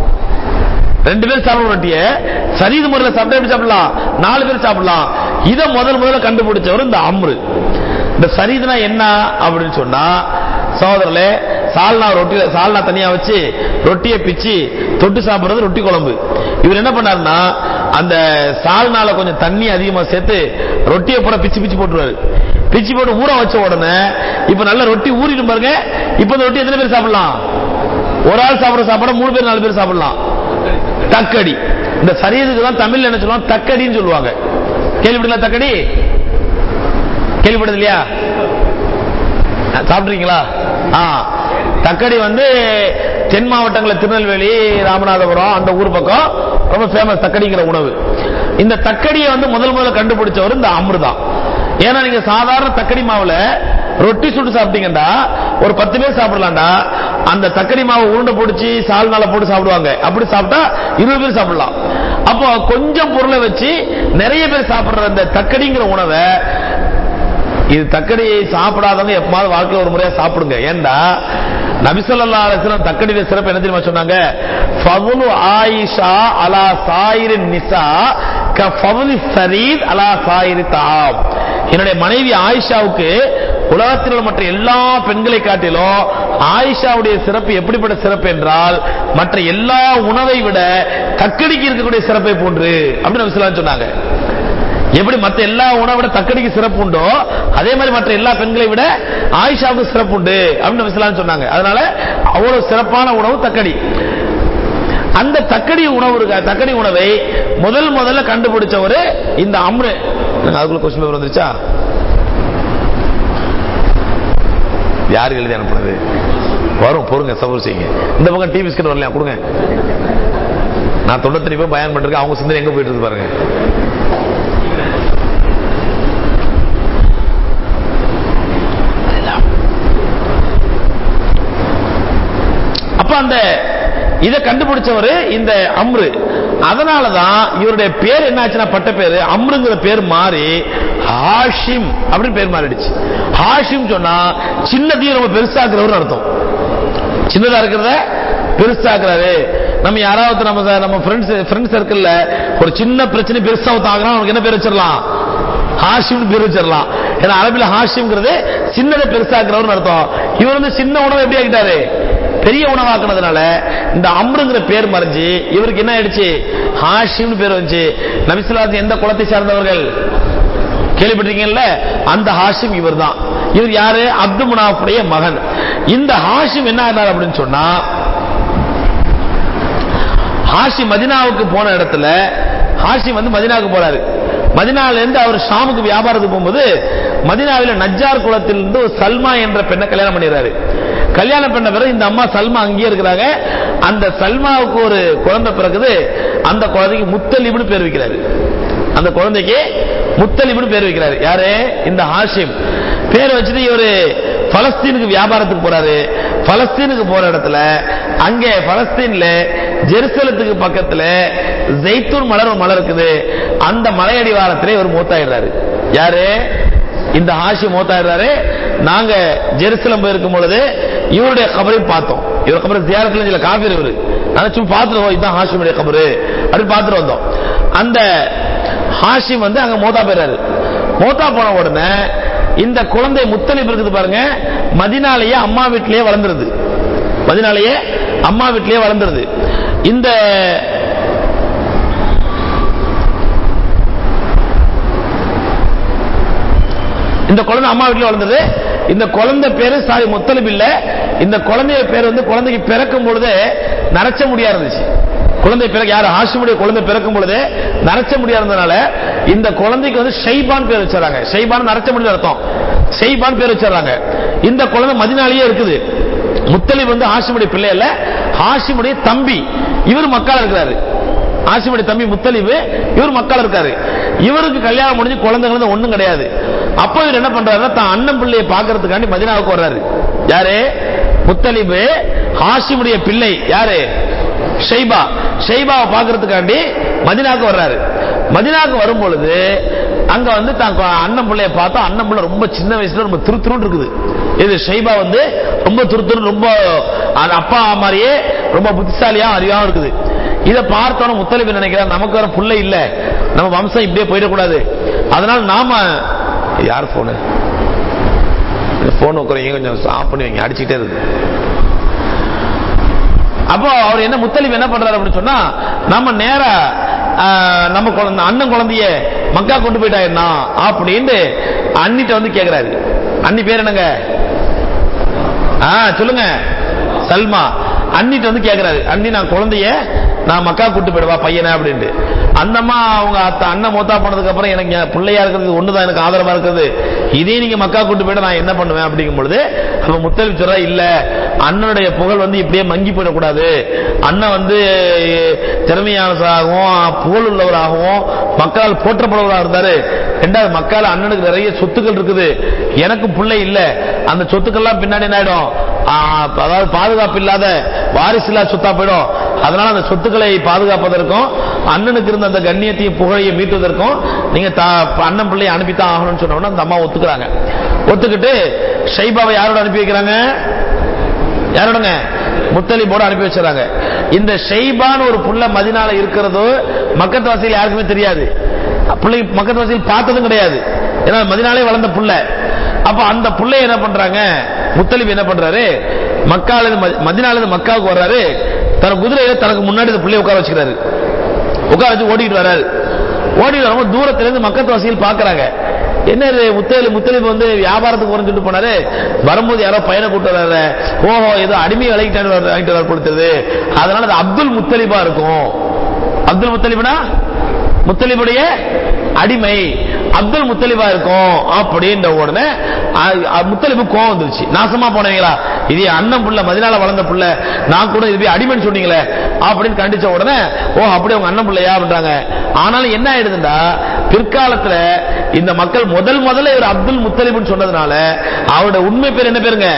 ரெண்டு பேர் சாப்பிட ரொட்டிய சரீது முறையில் சாப்பிட்டா எப்படி சாப்பிடலாம் நாலு பேர் சாப்பிடலாம் இதை முதல் முதல்ல கண்டுபிடிச்சவர் இந்த அம்ரு இந்த சரீதுனா என்ன அப்படின்னு சொன்னா சகோதரர்களே சால்னா ரொட்டி சால்னா தனியா வச்சு ரொட்டியை பிச்சு தொட்டு சாப்பிடுறது ரொட்டி குழம்பு இவர் என்ன பண்ணாருன்னா அந்த சால்னால கொஞ்சம் தண்ணி அதிகமா சேர்த்து ரொட்டியை பூரா பிச்சு பிச்சு போட்டுருவாரு பிச்சு போட்டு ஊற வச்ச உடனே இப்ப நல்ல ரொட்டி ஊறிடும் பாருங்க இப்ப இந்த ரொட்டி எத்தனை பேர் சாப்பிடலாம் ஒரு ஆள் சாப்பிட சாப்பிட மூணு பேர் நாலு பேர் சாப்பிடலாம் தக்கடி இந்த சரியதுக்கு தான் தமிழ்ல என்ன சொல்லுவாங்க தக்கடின்னு சொல்லுவாங்க கேள்விப்படல தக்கடி கேள்விப்பட்டது இல்லையா சாப்பிட்றீங்களா ஆ தக்கடி வந்து தென் மாவட்டங்களில் திருநெல்வேலி ராமநாதபுரம் அந்த ஊர் பக்கம் ரொம்ப ஃபேமஸ் தக்கடிங்கிற உணவு இந்த தக்கடியை வந்து முதல் முதல்ல கண்டுபிடிச்சவர் இந்த அமிர்தம் ஏன்னா நீங்க சாதாரண தக்கடி மாவுல ரொட்டி சுட்டு சாப்பிட்டீங்கன்னா ஒரு பத்து பேர் சாப்பிடலாம்டா அந்த தக்கடி மாவு உருண்டை பிடிச்சி சால்னால போட்டு சாப்பிடுவாங்க அப்படி சாப்பிட்டா இருபது பேர் சாப்பிடலாம் அப்போ கொஞ்சம் பொருளை வச்சு நிறைய பேர் சாப்பிடுற அந்த தக்கடிங்கிற உணவை இது தக்கடி சாப்பிடாதவங்க எப்பமாவது வாழ்க்கையில் ஒரு முறையா சாப்பிடுங்க ஏண்டா நபிசல்லா அலிஸ்லாம் தக்கடியில சிறப்பு என்ன தெரியுமா சொன்னாங்க ஃபவுலு ஆயிஷா அலா சாயிரி நிசா க ஃபவுலி சரீத் அலா சாயிரி தாம் என்னுடைய மனைவி ஆயிஷாவுக்கு உலகத்தில் உள்ள மற்ற எல்லா பெண்களை காட்டிலும் ஆயிஷாவுடைய சிறப்பு எப்படிப்பட்ட சிறப்பு என்றால் மற்ற எல்லா உணவை விட தக்கடிக்கு இருக்கக்கூடிய சிறப்பை போன்று அப்படின்னு நபிசல்லாம் சொன்னாங்க எப்படி மற்ற எல்லா உணவை விட தக்கடிக்கு சிறப்பு உண்டோ அதே மாதிரி மற்ற எல்லா பெண்களை விட ஆயிஷாவுக்கு சிறப்பு உண்டு அப்படின்னு நபிசல்லாம் சொன்னாங்க அதனால அவ்வளவு சிறப்பான உணவு தக்கடி அந்த தக்கடி உணவு இருக்க தக்கடி உணவை முதல் முதல்ல கண்டுபிடிச்சவர் இந்த அம்ரு அதுக்குள்ள கொஸ்டின் பேப்பர் வந்துருச்சா யார் எழுதி அனுப்புனது வரும் பொறுங்க சபூர் செய்யுங்க இந்த பக்கம் டிவி ஸ்கிரீன் வரலையா கொடுங்க நான் தொண்ணூத்தி பேர் பயன் பண்ணிருக்கேன் அவங்க சிந்தனை எங்க போயிட்டு இருக்கு பாருங்க அப்ப அந்த இதை கண்டுபிடிச்சவர் இந்த அம்ரு அதனாலதான் இவருடைய பேர் என்ன ஆச்சுன்னா பட்ட பேரு அம்ருங்கிற பேர் மாறி ஹாஷிம் அப்படின்னு பேர் மாறிடுச்சு ஹாஷிம் சொன்னா சின்னதையும் ரொம்ப பெருசாக்குறவர் அர்த்தம் சின்னதா இருக்கிறத பெருசாக்குறாரு நம்ம யாராவது நம்ம நம்ம ஃப்ரெண்ட்ஸ் ஃப்ரெண்ட் சர்க்கிள்ல ஒரு சின்ன பிரச்சனை பெருசா ஆகுறா அவனுக்கு என்ன பேர் வச்சிடலாம் ஹாஷிம் பேர் வச்சிடலாம் ஏன்னா அரபில ஹாஷிம்ங்கிறது சின்னதை பெருசாக்குறவர் அர்த்தம் இவர் வந்து சின்ன உணவு எப்படி ஆகிட்டாரு பெரிய உணவாக்குனதுனால இந்த அம்ருங்கிற பேர் மறைஞ்சு இவருக்கு என்ன ஆயிடுச்சு ஹாஷிம்னு பேர் வந்துச்சு நபிசுல்லாஸ் எந்த குலத்தை சார்ந்தவர்கள் கேள்விப்பட்டிருக்கீங்கல்ல அந்த ஹாஷிம் இவர் தான் இவர் யாரு அப்து முனாஃபுடைய மகன் இந்த ஹாஷிம் என்ன ஆனார் அப்படின்னு சொன்னா ஹாஷிம் மதினாவுக்கு போன இடத்துல ஹாஷிம் வந்து மதினாவுக்கு போறாரு மதினால இருந்து அவர் ஷாமுக்கு வியாபாரத்துக்கு போகும்போது மதினாவில் நஜ்ஜார் குளத்திலிருந்து ஒரு சல்மா என்ற பெண்ணை கல்யாணம் பண்ணிடுறாரு கல்யாணம் பண்ண பிறகு இந்த அம்மா சல்மா அங்கேயே இருக்கிறாங்க அந்த சல்மாவுக்கு ஒரு குழந்தை பிறகுது அந்த குழந்தைக்கு முத்தலிப்னு பேர் வைக்கிறாரு அந்த குழந்தைக்கு முத்தலிப்னு பேர் வைக்கிறாரு யாரு இந்த ஹாஷிம் பேர் வச்சுட்டு இவரு பலஸ்தீனுக்கு வியாபாரத்துக்கு போறாரு பலஸ்தீனுக்கு போற இடத்துல அங்கே பலஸ்தீன்ல ஜெருசலத்துக்கு பக்கத்துல ஜெய்தூன் மலர் ஒரு மலர் இருக்குது அந்த மலையடிவாரத்திலே இவர் மூத்தாயிடுறாரு யாரு இந்த ஹாஷி மூத்தாயிடுறாரு நாங்க ஜெருசலம் போயிருக்கும் பொழுது இவருடைய கபரையும் பார்த்தோம் இவர் கபரை தியாரத்துல சில காபீர் இவரு நான் சும்மா பார்த்துருவோம் இதுதான் ஹாஷிமுடைய கபரு அப்படின்னு பார்த்துட்டு வந்தோம் அந்த ஹாஷிம் வந்து அங்க மோதா போயிறாரு மோதா போன உடனே இந்த குழந்தை முத்தலிப் இருக்குது பாருங்க மதினாலேயே அம்மா வீட்டிலேயே வளர்ந்துருது மதினாலேயே அம்மா வீட்டிலேயே வளர்ந்துருது இந்த இந்த குழந்தை அம்மா வீட்டில் வளர்ந்தது இந்த குழந்தை பேரு சாரி முத்தலிப் இல்ல இந்த குழந்தைய பேர் வந்து குழந்தைக்கு பிறக்கும் பொழுது நரைச்ச முடியா இருந்துச்சு குழந்தை பிறகு யார் ஹாஷிமுடைய குழந்தை பிறக்கும் பொழுது நரைச்ச முடியா இருந்ததுனால இந்த குழந்தைக்கு வந்து ஷைபான் பேர் வச்சாங்க ஷைபான் நரைச்ச முடிய அர்த்தம் ஷைபான் பேர் வச்சாங்க இந்த குழந்தை மதினாலேயே இருக்குது முத்தலிப் வந்து ஹாஷிமுடைய பிள்ளை இல்ல ஹாஷிமுடைய தம்பி இவர் மக்கள் இருக்கிறாரு ஆசிமுடைய தம்பி முத்தலிபு இவர் மக்கள் இருக்காரு இவருக்கு கல்யாணம் முடிஞ்சு குழந்தைங்க ஒண்ணும் கிடையாது அப்போ இவர் என்ன பண்றாருன்னா தான் அண்ணன் பிள்ளையை பாக்குறதுக்காண்டி மதினாவுக்கு வர்றாரு யாரு முத்தலிபு ஹாஷிமுடைய பிள்ளை யாரு ஷைபா ஷைபாவை பாக்குறதுக்காண்டி மதினாவுக்கு வர்றாரு மதினாவுக்கு வரும் பொழுது அங்க வந்து தான் அண்ணன் பிள்ளைய பார்த்தா அண்ணன் பிள்ளை ரொம்ப சின்ன வயசுல ரொம்ப துருத்துருன்னு இருக்குது இது ஷைபா வந்து ரொம்ப துருத்துரு ரொம்ப அது அப்பா மாதிரியே ரொம்ப புத்திசாலியா அறிவாவும் இருக்குது இதை பார்த்தோன்னு முத்தலிபு நினைக்கிறார் நமக்கு வர புள்ள இல்ல நம்ம வம்சம் இப்படியே போயிடக்கூடாது அதனால நாம யார் போனு போன் உட்காரீங்க கொஞ்சம் ஆஃப் பண்ணி வைங்க அடிச்சுட்டே இருக்கு அப்போ அவர் என்ன முத்தலிப் என்ன பண்றாரு அப்படின்னு சொன்னா நம்ம நேர நம்ம குழந்தை அண்ணன் குழந்தைய மக்கா கொண்டு போயிட்டா என்ன அப்படின்னு அண்ணிட்ட வந்து கேக்குறாரு அண்ணி பேர் என்னங்க ஆ சொல்லுங்க சல்மா அண்ணிட்ட வந்து கேக்குறாரு அண்ணி நான் குழந்தைய நான் மக்கா கூட்டு போயிடுவா பையனை அப்படின்ட்டு அந்தம்மா அவங்க அத்த அண்ணன் மூத்தா போனதுக்கு அப்புறம் எனக்கு என் பிள்ளையா இருக்கிறது ஒண்ணுதான் எனக்கு ஆதரவா இருக்கிறது இதே நீங்க மக்கா கூட்டு போயிட நான் என்ன பண்ணுவேன் அப்படிங்கும் பொழுது அப்ப முத்தலிப் சொல்றா இல்ல அண்ணனுடைய புகழ் வந்து இப்படியே மங்கி போயிடக்கூடாது அண்ணன் வந்து திறமையானவராகவும் புகழ் உள்ளவராகவும் மக்களால் போற்றப்படுவதாக இருந்தாரு ரெண்டாவது மக்கள் அண்ணனுக்கு நிறைய சொத்துக்கள் இருக்குது எனக்கு பிள்ளை இல்ல அந்த சொத்துக்கள்லாம் பின்னாடி என்ன ஆயிடும் அதாவது பாதுகாப்பு இல்லாத வாரிசு இல்லாத சொத்தா போயிடும் அதனால அந்த சொத்துக்களை பாதுகாப்பதற்கும் அண்ணனுக்கு இருந்த அந்த கண்ணியத்தையும் புகழையும் மீட்டுவதற்கும் நீங்க அண்ணன் பிள்ளையை அனுப்பித்தான் ஆகணும்னு சொன்ன அந்த அம்மா ஒத்துக்கிறாங்க ஒத்துக்கிட்டு ஷைபாவை யாரோட அனுப்பி வைக்கிறாங்க யாரோடங்க முத்தலிபோட அனுப்பி வச்சிடறாங்க இந்த ஷெய்பான் ஒரு புள்ள மதினால இருக்கிறதோ மக்கத்து வாசியில் யாருக்குமே தெரியாது பிள்ளை மக்கத்து வாசியில் பார்த்ததும் கிடையாது ஏன்னா மதினாலே வளர்ந்த புள்ள அப்ப அந்த புள்ளை என்ன பண்றாங்க முத்தலிப் என்ன பண்றாரு மக்கால மதினால மக்காவுக்கு வர்றாரு தன் குதிரையில தனக்கு முன்னாடி இந்த பிள்ளைய உட்கார வச்சுக்கிறாரு உட்கார வச்சு ஓடிட்டு வர்றாரு ஓடிட்டு வரும்போது தூரத்துல இருந்து மக்கத்து வாசியில் பாக்குறாங்க என்ன முத்தலி முத்தலிப் வந்து வியாபாரத்துக்கு போறேன்னு சொல்லிட்டு போனாரு வரும்போது யாரோ பையனை கூட்டு வர்றாரு ஓஹோ ஏதோ அடிமை விலைக்கிட்டு வாங்கிட்டு வர கொடுத்தது அதனால அது அப்துல் முத்தலிபா இருக்கும் அப்துல் முத்தலிப்னா முத்தலிபுடைய அடிமை அப்துல் முத்தலிபா இருக்கும் அப்படின்ற உடனே முத்தலிபு கோவம் வந்துருச்சு நாசமா போனீங்களா இது அண்ணன் புள்ள மதினால வளர்ந்த புள்ள நான் கூட இது அடிமைன்னு சொன்னீங்களே அப்படின்னு கண்டிச்ச உடனே ஓ அப்படி உங்க அண்ணன் பிள்ளையா அப்படின்றாங்க ஆனாலும் என்ன ஆயிடுதுண்டா பிற்காலத்துல இந்த மக்கள் முதல் முதல்ல இவர் அப்துல் முத்தலிப்னு சொன்னதுனால அவருடைய உண்மை பேர் என்ன பேருங்க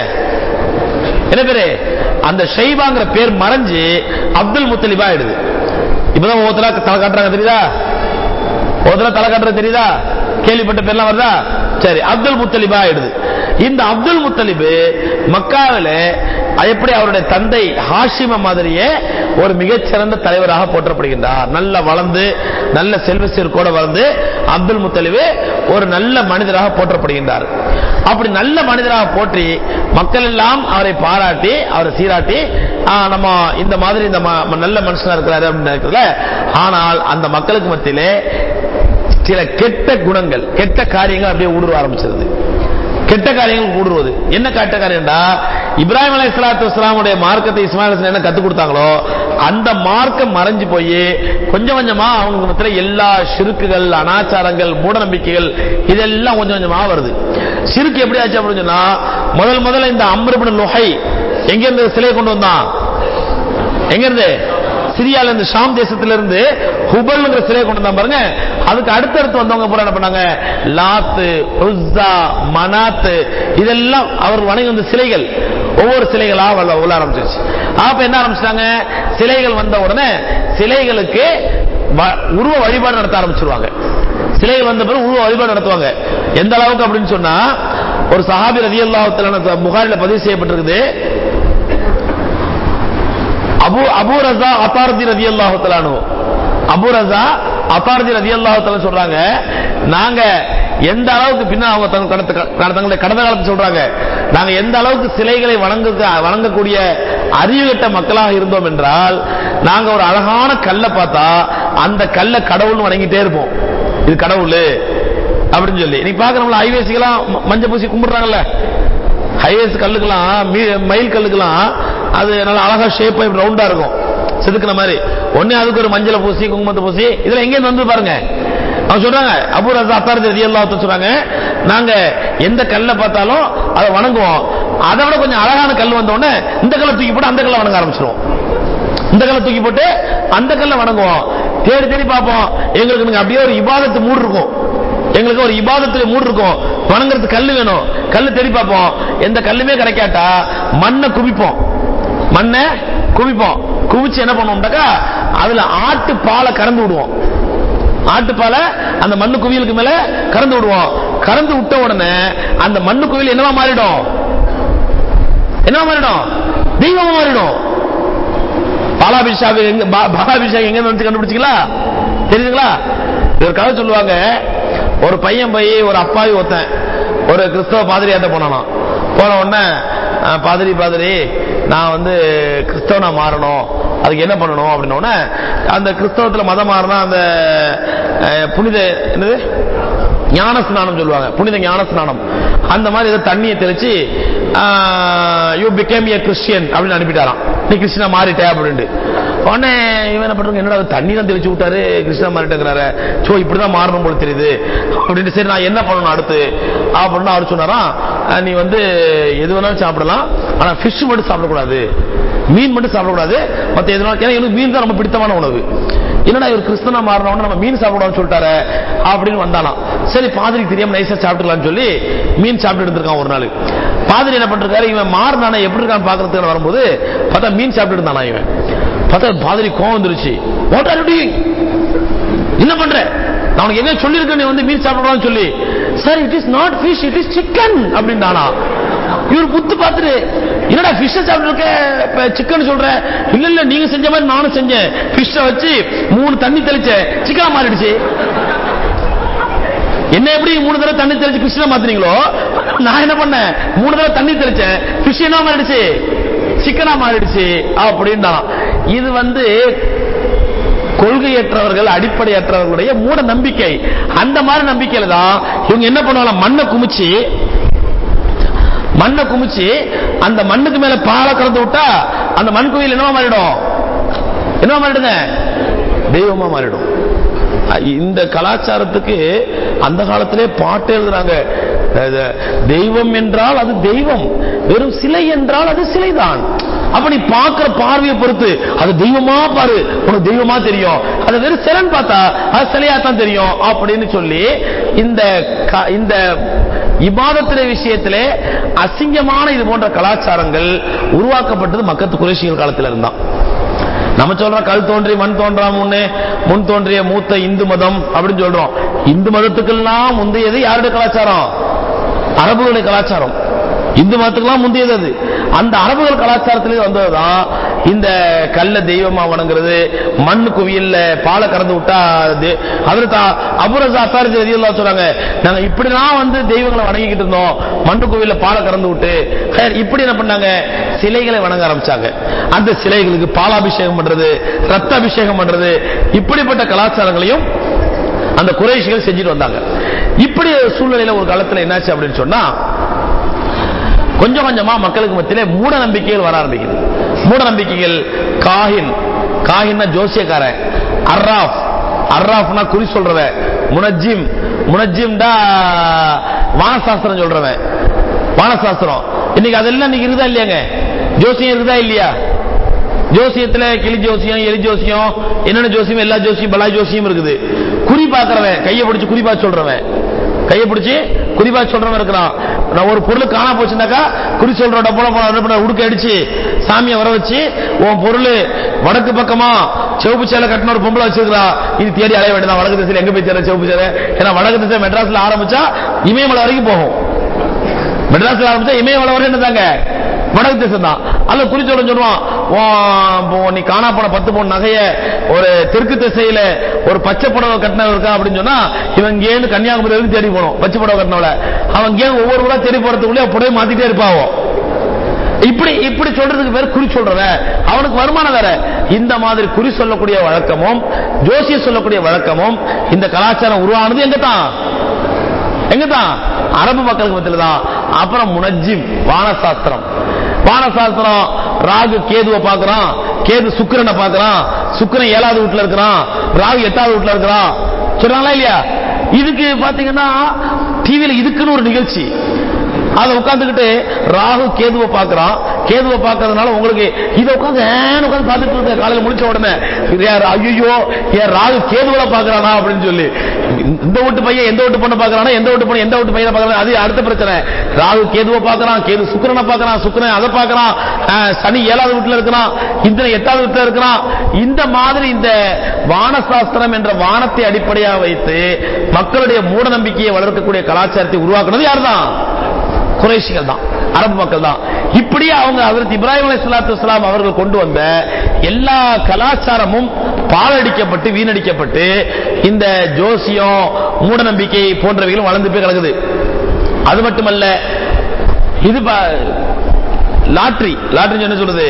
என்ன பேரு அந்த ஷைபாங்கிற பேர் மறைஞ்சு அப்துல் முத்தலிபா ஆயிடுது இப்பதான் ஒவ்வொருத்தரா தலை காட்டுறாங்க தெரியுதா ஒருத்தர தலை காட்டுறது தெரியுதா கேள்விப்பட்ட பேர்லாம் வருதா சரி அப்துல் முத்தலிபா ஆயிடுது இந்த அப்துல் முத்தலிபு மக்காவில் எப்படி அவருடைய தந்தை ஹாஷிம மாதிரியே ஒரு மிகச்சிறந்த தலைவராக போற்றப்படுகின்றார் நல்ல வளர்ந்து நல்ல செல்வ சீர்கோட வளர்ந்து அப்துல் முத்தலிபு ஒரு நல்ல மனிதராக போற்றப்படுகின்றார் அப்படி நல்ல மனிதராக போற்றி மக்கள் எல்லாம் அவரை பாராட்டி அவரை சீராட்டி நம்ம இந்த மாதிரி இந்த நல்ல மனுஷனா இருக்கிறாரு அப்படின்னு நினைக்கிறதுல ஆனால் அந்த மக்களுக்கு மத்தியிலே சில கெட்ட குணங்கள் கெட்ட காரியங்கள் அப்படியே ஊடுருவ ஆரம்பிச்சிருது கெட்ட காரியங்கள் ஊடுருவது என்ன கெட்ட காரியம்டா இப்ராஹிம் அலை சலாத்து வஸ்லாமுடைய மார்க்கத்தை இஸ்மாயில் அலைஹிஸ்ஸலாம் என்ன கத்துக் கொடுத்தாங்களோ அந்த மார்க்கம் மறைஞ்சு போய் கொஞ்சம் கொஞ்சமா அவங்க மத்தியில எல்லா சிறுக்குகள் அனாச்சாரங்கள் மூட நம்பிக்கைகள் இதெல்லாம் கொஞ்சம் கொஞ்சமா வருது சிறுக்கு எப்படி ஆச்சு அப்படின்னு சொன்னா முதல் முதல்ல இந்த அம்ருபின் லுஹை எங்க இருந்து சிலையை கொண்டு வந்தான் எங்க இருந்து சிரியால இருந்து ஷாம் தேசத்துல இருந்து ஹுபல்ங்கிற சிலையை கொண்டு வந்தான் பாருங்க அதுக்கு அடுத்தடுத்து வந்தவங்க பூரா என்ன பண்ணாங்க லாத்து உஸ்ஸா மனாத்து இதெல்லாம் அவர் வணங்கி வந்த சிலைகள் ஒவ்வொரு சிலைகளா வள உள்ள ஆரம்பிச்சிருச்சு அப்ப என்ன ஆரம்பிச்சிட்டாங்க சிலைகள் வந்த உடனே சிலைகளுக்கு வ- உருவ வழிபாடு நடத்த ஆரம்பிச்சிருவாங்க சிலைகள் வந்த பிறகு உருவ வழிபாடு நடத்துவாங்க எந்த அளவுக்கு அப்படின்னு சொன்னா ஒரு சஹாபி ரதியல்லாஹு புகாரில பதிவு செய்யப்பட்டிருக்குது அபு அபு ரசா அத்தாரதி ரதி அல்லாஹு தலானு அபு ரசா அத்தாரதி ரதி அல்லாஹு சொல்றாங்க நாங்க எந்த அளவுக்கு பின்ன அவங்க தங்க- கடந்த கடந்த- தங்களுடைய கடந்த காலத்தை சொல்றாங்க நாங்க எந்த அளவுக்கு சிலைகளை வணங்க வணங்கக்கூடிய அறிவுகட்ட மக்களாக இருந்தோம் என்றால் நாங்க ஒரு அழகான கல்லை பார்த்தா அந்த கல்லை கடவுள்னு வணங்கிட்டே இருப்போம் இது கடவுள் அப்படின்னு சொல்லி நீ பாக்குறவங்கள ஐவேசிகளாம் மஞ்சள் பூசி கும்பிடுறாங்கல்ல ஹைவேஸ் கல்லுக்கெல்லாம் மீ- மயில் கல்லுக்கெல்லாம் அது நல்லா அழகா ஷேப் ரவுண்டா இருக்கும் செதுக்குன மாதிரி ஒண்ணு அதுக்கு ஒரு மஞ்சளை பூசி குங்குமத்தை பூசி இதுல எங்க இருந்து வந்து பாருங்க அவங்க சொல்றாங்க அபு ரசா அத்தாரதி ரதி சொல்றாங்க நாங்க எந்த கல்லை பார்த்தாலும் அதை வணங்குவோம் அதை விட கொஞ்சம் அழகான கல் வந்த உடனே இந்த கல்லை தூக்கி போட்டு அந்த கல்லை வணங்க ஆரம்பிச்சிருவோம் இந்த கல்லை தூக்கி போட்டு அந்த கல்லை வணங்குவோம் தேடி தேடி பார்ப்போம் எங்களுக்கு நீங்க அப்படியே ஒரு இபாதத்து மூடு இருக்கும் எங்களுக்கு ஒரு இபாதத்துல மூடு இருக்கும் வணங்குறதுக்கு கல்லு வேணும் கல்லு தேடி பார்ப்போம் எந்த கல்லுமே கிடைக்காட்டா மண்ணை குவிப்போம் மண்ணை குவிப்போம் குவிச்சு என்ன பண்ணுவோம்னாக்கா அதுல ஆட்டு பாலை கறந்து விடுவோம் ஆட்டு பாலை அந்த மண்ணு குவியலுக்கு மேல கறந்து விடுவோம் கறந்து விட்ட உடனே அந்த மண்ணு குவியல் என்னவா மாறிடும் என்னவா மாறிடும் தெய்வமா மாறிடும் பாலாபிஷேகம் எங்க பா- பாலாபிஷேகம் எங்க வந்து கண்டுபிடிச்சீங்களா தெரியுதுங்களா இது ஒரு கதை சொல்லுவாங்க ஒரு பையன் போய் ஒரு அப்பாவி ஒருத்தன் ஒரு கிறிஸ்தவ பாதிரியாட்ட போனானாம் போன உடனே "அஹ், பாதிரி பாதிரி நான் வந்து கிறிஸ்தவனா மாறணும் அதுக்கு என்ன பண்ணணும் அப்படின்ன உடனே அந்த கிறிஸ்தவத்துல மதம் மாறினா அந்த அஹ், புனித என்னது ஞான ஸ்நானம் சொல்லுவாங்க புனித ஞான ஸ்நானம் அந்த மாதிரி ஏதோ தண்ணியை தெளிச்சு யூ பிகேம் ஏ கிறிஸ்டியன் அப்படின்னு அனுப்பிட்டாராம் நீ கிறிஸ்டினா மாறிட்ட அப்படின்ட்டு உடனே இவன் என்ன பண்றாங்க என்னடா தண்ணி தான் தெளிச்சு விட்டாரு கிறிஸ்டினா மாறிட்டேங்கிறாரு சோ இப்படிதான் மாறணும் போல தெரியுது அப்படின்ட்டு சரி நான் என்ன பண்ணணும் அடுத்து அப்படின்னு அவர் சொன்னாராம் "அஹ், நீ வந்து எது வேணாலும் சாப்பிடலாம் ஆனா ஃபிஷ் மட்டும் சாப்பிடக்கூடாது மீன் மட்டும் சாப்பிடக்கூடாது மத்த எதுனா ஏன்னா எனக்கு மீன் தான் ரொம்ப பிடித்தமான உணவு என்னடா இவர் கிறிஸ்தனா மாறினவன நம்ம மீன் சாப்பிடணும்னு சொல்லிட்டாரு அப்படின்னு வந்தானாம் சரி பாதிரிக்கு தெரியாம நைஸா சாப்பிட்டுக்கலாம்னு சொல்லி மீன் சாப்பிட்டு இருந்திருக்கான் ஒரு நாள் பாதிரி என்ன பண்றாரு இவன் மாறினானே எப்படி இருக்கான்னு பாக்குறதுக்கு வரும்போது பார்த்தா மீன் சாப்பிட்டு இருந்தானா இவன் பார்த்தா பாதிரி கோவம் வந்துருச்சு வாட் ஆர் டூயிங் என்ன பண்ற நான் உனக்கு என்ன சொல்லியிருக்கேன் நீ வந்து மீன் சாப்பிடலாம்னு சொல்லி sir it is not fish it is chicken அப்படின்னானா இவர் புத்து பார்த்துட்டு என்னடா ஃபிஷ் சாப்பிட்டு இப்ப சிக்கன் சொல்ற இல்ல இல்ல நீங்க செஞ்ச மாதிரி நானும் செஞ்சேன் ஃபிஷ்ஷ வச்சு மூணு தண்ணி தெளிச்சேன் சிக்கனா மாறிடுச்சு என்ன எப்படி மூணு தடவை தண்ணி தெளிச்சு ஃபிஷ்ஷா மாத்துறீங்களோ நான் என்ன பண்ணேன் மூணு தடவை தண்ணி தெளிச்சேன் ஃபிஷ் என்ன மாறிடுச்சு சிக்கனா மாறிடுச்சு அப்படின்னா இது வந்து கொள்கையற்றவர்கள் அடிப்படையற்றவர்களுடைய மூட நம்பிக்கை அந்த மாதிரி நம்பிக்கையில தான் இவங்க என்ன பண்ணுவாங்க மண்ணை குமிச்சு மண்ணை குமிச்சு அந்த மண்ணுக்கு மேல பாலை கலந்து விட்டா அந்த மண் கோயில் என்னவா மாறிடும் என்னவா மாறிடுங்க தெய்வமா மாறிடும் அஹ் இந்த கலாச்சாரத்துக்கு அந்த காலத்திலே பாட்டு எழுதுறாங்க அது தெய்வம் என்றால் அது தெய்வம் வெறும் சிலை என்றால் அது சிலைதான் அப்ப நீ பார்க்கிற பார்வையை பொறுத்து அது தெய்வமா பாரு உனக்கு தெய்வமா தெரியும் அது வெறும் சிலன் பார்த்தா அது சிலையா தான் தெரியும் அப்படின்னு சொல்லி இந்த க- இந்த இபாதத்திலே விஷயத்திலே அசிங்கமான இது போன்ற கலாச்சாரங்கள் உருவாக்கப்பட்டது மக்கத்து குறைஷிகள் காலத்துல இருந்தான் நம்ம சொல்றோம் கல் தோன்றி மண் தோன்றா முன்னே முன் தோன்றிய மூத்த இந்து மதம் அப்படின்னு சொல்றோம் இந்து மதத்துக்கெல்லாம் முந்தையது யாருடைய கலாச்சாரம் அரபுகளுடைய கலாச்சாரம் இந்து மதத்துக்கெல்லாம் முந்தையது அது அந்த அரபுகள் கலாச்சாரத்திலே வந்ததுதான் இந்த கல்ல தெய்வமா வணங்குறது மண் குவியல்ல பாலை கறந்து விட்டா அது அதில் அபுரசா அத்தாரி ரதியல்லா சொல்றாங்க நாங்க இப்படிலாம் வந்து தெய்வங்களை வணங்கிக்கிட்டு இருந்தோம் மண்ணு கோவில்ல பாலை கறந்து விட்டு ஹேர், இப்படி என்ன பண்ணாங்க சிலைகளை வணங்க ஆரம்பிச்சாங்க அந்த சிலைகளுக்கு பாலாபிஷேகம் பண்றது ரத்த அபிஷேகம் பண்றது இப்படிப்பட்ட கலாச்சாரங்களையும் அந்த குறைஷிகள் செஞ்சுட்டு வந்தாங்க இப்படி ஒரு சூழ்நிலையில ஒரு காலத்துல என்னாச்சு அப்படின்னு சொன்னா கொஞ்சம் கொஞ்சமா மக்களுக்கு மத்தியிலே மூட நம்பிக்கைகள் வர ஆரம்பிக்குது மூட நம்பிக்கைகள் காஹின் காஹின்னா ஜோசியக்காரன் அர்ராஃப் அர்ராஃப்னா குறி சொல்றவன் முனஜிம் முனஜிம்டா வானசாஸ்திரம் சொல்றவன் வானசாஸ்திரம் இன்னைக்கு அதெல்லாம் இன்னைக்கு இருக்குதா இல்லையாங்க ஜோசியம் இருக்குதா இல்லையா ஜோசியத்துல கிளி ஜோசியம் எலி ஜோசியம் என்னென்ன ஜோசியம் எல்லா ஜோசியம் பலா ஜோசியம் இருக்குது குறி பார்க்கறவன் கையை பிடிச்சு குறி பார்த்து சொல்றவன் கையை பிடிச்சு குறி பார்த்து சொல்றவன் இருக்கிறான் நான் ஒரு பொருள் காணா போச்சுனாக்கா குறி சொல்ற டப்போல போல உடுக்க அடிச்சு சாமியை வர வச்சு உன் பொருள் வடக்கு பக்கமா செவப்பு சேலை கட்டின ஒரு பொம்பளை வச்சிருக்கா இது தேடி அலைய வேண்டியதான் வடக்கு திசையில் எங்க போய் சேர செவப்பு சேலை ஏன்னா வடக்கு திசை மெட்ராஸ்ல ஆரம்பிச்சா இமயமலை வரைக்கும் போகும் மெட்ராஸ்ல ஆரம்பிச்சா இமயமலை வரை என்னதாங்க வடக்கு திசை தான் அல்ல குறிச்சோட சொல்லுவான் உன் இப்போ நீ காணா போன பத்து பவுன் நகைய ஒரு தெற்கு திசையில ஒரு பச்சை புடவை கட்டினவன் இருக்கா அப்படின்னு சொன்னா இவன் இங்கேருந்து கன்னியாகுமரி வரைக்கும் தேடி போகணும் பச்சை புடவை கட்டினவள அவன் இங்கே ஒவ்வொரு ஊரா தேடி போறதுக்குள்ளே புடவை மாத்திட்டே இருப்பாவோ இப்படி இப்படி சொல்றதுக்கு பேர் குறி சொல்றவன் அவனுக்கு வருமானம் வேற இந்த மாதிரி குறி சொல்லக்கூடிய வழக்கமும் ஜோசிய சொல்லக்கூடிய வழக்கமும் இந்த கலாச்சாரம் உருவானது எங்க தான் எங்க தான் அரபு மக்களுக்கு மத்தியில தான் அப்புறம் முனஜிம் வானசாஸ்திரம் வானசாஸ்திரம் ராகு கேதுவை பார்க்கறான் கேது சுக்கிரனை பார்க்கறான் சுக்கிரன் ஏழாவது வீட்டுல இருக்கிறான் ராகு எட்டாவது வீட்டுல இருக்கிறான் சொல்றாங்களா இல்லையா இதுக்கு பாத்தீங்கன்னா டிவியில இதுக்குன்னு ஒரு நிகழ்ச்சி அதை உட்காந்துக்கிட்டு ராகு கேதுவை பார்க்கறான் கேதுவை பார்க்கறதுனால உங்களுக்கு இதை உட்காந்து ஏன்னு உட்காந்து பார்த்துட்டு இருக்க காலையில முடிச்ச உடனே ஐயோ ஏன் ராகு கேதுவல பார்க்கறானா அப்படின்னு சொல்லி இந்த வீட்டு பையன் எந்த வீட்டு பொண்ணை பார்க்கறானா எந்த வீட்டு பொண்ணு எந்த வீட்டு பையனை பார்க்கறான் அது அடுத்த பிரச்சனை ராகு கேதுவை பார்க்கறான் கேது சுக்கிரனை பார்க்கறான் சுக்கிரன் அதை பார்க்கறான் அஹ், சனி ஏழாவது வீட்டுல இருக்கிறான் இந்திரன் எட்டாவது வீட்டுல இருக்கிறான் இந்த மாதிரி இந்த வானசாஸ்திரம் என்ற வானத்தை அடிப்படையாக வைத்து மக்களுடைய மூட நம்பிக்கையை வளர்க்கக்கூடிய கலாச்சாரத்தை உருவாக்குனது யார்தான் குறைஷிகள் தான் அரபு மக்கள் தான் இப்படியே அவங்க அதற்கு இப்ராஹிம் அலி சலாத்து வஸ்லாம் அவர்கள் கொண்டு வந்த எல்லா கலாச்சாரமும் பாலடிக்கப்பட்டு வீணடிக்கப்பட்டு இந்த ஜோசியம் மூட நம்பிக்கை போன்றவைகளும் வளர்ந்து போய் கிடக்குது அது மட்டுமல்ல இது பா- லாட்ரி லாட்ரி என்ன சொல்றது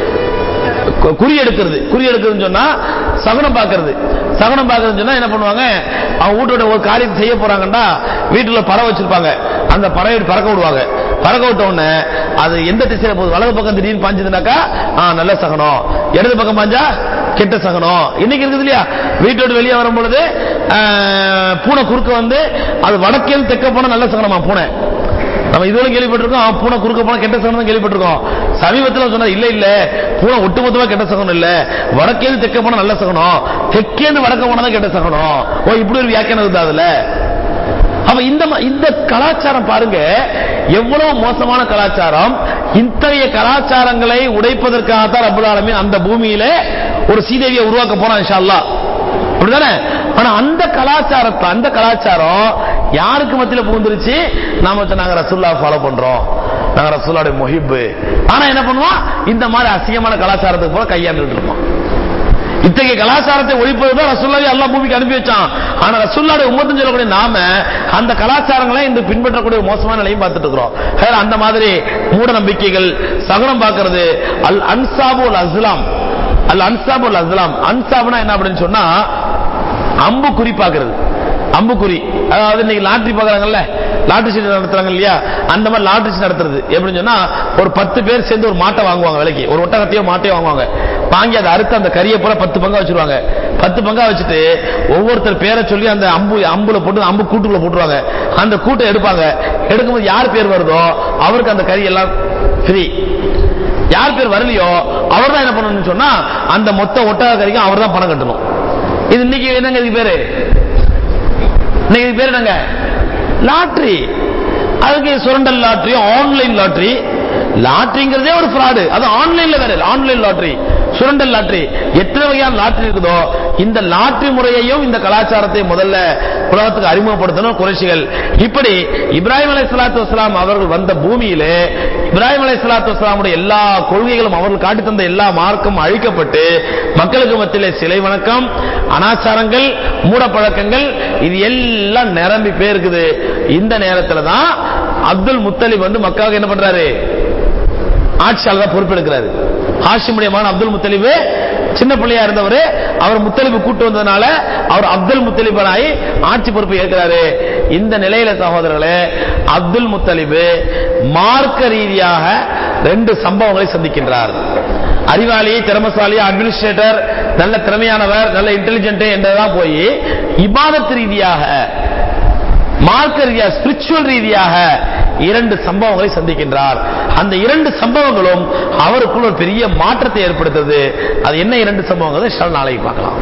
கு- குறி எடுக்கிறது குறி எடுக்கிறதுன்னு சொன்னா சகுனம் பார்க்கிறது சகுனம் பார்க்கறதுன்னு சொன்னா என்ன பண்ணுவாங்க அவங்க வீட்டோட ஒரு காரியம் செய்ய போறாங்கன்னா வீட்டுல பறவை வச்சிருப்பாங்க அந்த பறவை பறக்க விடுவாங்க பறக்க விட்ட உடனே அது எந்த திசையில போகுது வலது பக்கம் திடீர்னு பாஞ்சதுனாக்கா ஆ, நல்ல சகனம் இடது பக்கம் பாஞ்சா கெட்ட சகனம் இன்னைக்கு இருக்குது இல்லையா வீட்டோட வெளியே வரும் பொழுது ஆ, பூனை குறுக்க வந்து அது வடக்கே தெக்க போனா நல்ல சகனமா பூனை நம்ம இதுவரை கேள்விப்பட்டிருக்கோம் ஆ, பூனை குறுக்க போனா கெட்ட சகனம் தான் கேள்விப்பட்டிருக்கோம் சமீபத்தில் சொன்னா இல்ல இல்ல பூனை ஒட்டுமொத்தமா கெட்ட சகனம் இல்ல வடக்கேந்து தெற்க போனா நல்ல சகனம் தெற்கேந்து வடக்க போனா தான் கெட்ட சகனம் ஓ இப்படி ஒரு வியாக்கியானம் இருந்தா அதுல அப்ப இந்த ம- இந்த கலாச்சாரம் பாருங்க எவ்வளவு மோசமான கலாச்சாரம் இத்தகைய கலாச்சாரங்களை உடைப்பதற்காகத்தான் ரப்பல் ஆலமீன் அந்த பூமியில ஒரு சீதேவியை உருவாக்க போறான் இன்ஷா அல்லாஹ் அப்படிதானே ஆனா அந்த கலாச்சாரத்தை அந்த கலாச்சாரம் யாருக்கு மத்தியில புகுந்துருச்சு நாம வச்சு நாங்க ரசூல்லா ஃபாலோ பண்றோம் நாங்க ரசூல்லாவுடைய முஹிப்பு ஆனா என்ன பண்ணுவோம் இந்த மாதிரி அசிங்கமான கலாச்சாரத்துக்கு போல கையாண்டுட்டு இருப்போம் இத்தகைய கலாச்சாரத்தை ஒழிப்பதுதான் ரசூல்லாவை அல்லாஹ் பூமிக்கு அனுப்பி வச்சான் ஆனா ரசூல்லாவுடைய உம்மத்துன்னு சொல்லக்கூடிய நாம அந்த கலாச்சாரங்களை இன்று பின்பற்றக்கூடிய மோசமான நிலையும் பார்த்துட்டு இருக்கிறோம் அதனால அந்த மாதிரி மூட நம்பிக்கைகள் சகுனம் பார்க்கிறது அல் அன்சாபு அல் அஸ்லாம் அல் அன்சாபு அல் அஸ்லாம் அன்சாப்னா என்ன அப்படின்னு சொன்னா அம்பு குறி பார்க்கிறது அம்புக்குறி அதாவது இன்னைக்கு லாட்டரி பார்க்கறாங்கல்ல லாட்டரி சீட் நடத்துறாங்க இல்லையா அந்த மாதிரி லாட்டரி சீட் நடத்துறது எப்படின்னு சொன்னா ஒரு பத்து பேர் சேர்ந்து ஒரு மாட்டை வாங்குவாங்க விலைக்கு ஒரு ஒட்டகத்தையோ மாட்டையோ வாங்குவாங்க வாங்கி அதை அறுத்து அந்த கறியை பூரா பத்து பங்கா வச்சிருவாங்க பத்து பங்கா வச்சுட்டு ஒவ்வொருத்தர் பேரை சொல்லி அந்த அம்பு அம்புல போட்டு அம்பு கூட்டுக்குள்ள போட்டுருவாங்க அந்த கூட்டை எடுப்பாங்க எடுக்கும்போது யார் பேர் வருதோ அவருக்கு அந்த கறி எல்லாம் ஃப்ரீ யார் பேர் வரலையோ அவர் தான் என்ன பண்ணணும்னு சொன்னா அந்த மொத்த ஒட்டக கறிக்கும் அவர் தான் பணம் கட்டணும் இது இன்னைக்கு என்னங்க இதுக்கு பேரு இன்னைக்கு இதுக்கு பேரு என்னங்க லாட்ரி அதுக்கு சுரண்டல் லாட்ரி ஆன்லைன் லாட்ரி லாட்ரிங்கிறதே ஒரு ஃப்ராடு அது ஆன்லைன்ல வேற ஆன்லைன் லாட்ரி சுரண்டல் லாட்ரி எத்தனை வகையான லாட்ரி இருக்குதோ இந்த லாட்ரி முறையையும் இந்த கலாச்சாரத்தை முதல்ல உலகத்துக்கு அறிமுகப்படுத்தணும் குறைஷிகள் இப்படி இப்ராஹிம் அலை சலாத்து வஸ்லாம் அவர்கள் வந்த பூமியிலே இப்ராஹிம் அலை சலாத்து வஸ்லாமுடைய எல்லா கொள்கைகளும் அவர்கள் காட்டி தந்த எல்லா மார்க்கும் அழிக்கப்பட்டு மக்களுக்கு மத்தியிலே சிலை வணக்கம் அனாச்சாரங்கள் மூடப்பழக்கங்கள் இது எல்லாம் நிரம்பி போயிருக்குது இந்த நேரத்துல தான் அப்துல் முத்தலிப் வந்து மக்காவுக்கு என்ன பண்றாரு ஆட்சியாளர் பொறுப்பெடுக்கிறாரு ஹாஷிமுடைய மகன் அப்துல் முத்தலிபு சின்ன பிள்ளையா இருந்தவர் அவர் முத்தலிபு கூட்டு வந்ததுனால அவர் அப்துல் முத்தலிபனாய் ஆட்சி பொறுப்பு ஏற்கிறாரு இந்த நிலையில சகோதரர்களே அப்துல் முத்தலிபு மார்க்க ரீதியாக ரெண்டு சம்பவங்களை சந்திக்கின்றார் அறிவாளி திறமசாலி அட்மினிஸ்ட்ரேட்டர் நல்ல திறமையானவர் நல்ல இன்டெலிஜென்ட் என்றதான் போய் இபாதத் ரீதியாக மார்க்க ரீதியாக ஸ்பிரிச்சுவல் ரீதியாக இரண்டு சம்பவங்களை சந்திக்கின்றார் அந்த இரண்டு சம்பவங்களும் அவருக்குள் ஒரு பெரிய மாற்றத்தை ஏற்படுத்துது அது என்ன இரண்டு சம்பவங்கள் இன்ஷா நாளைக்கு பார்க்கலாம்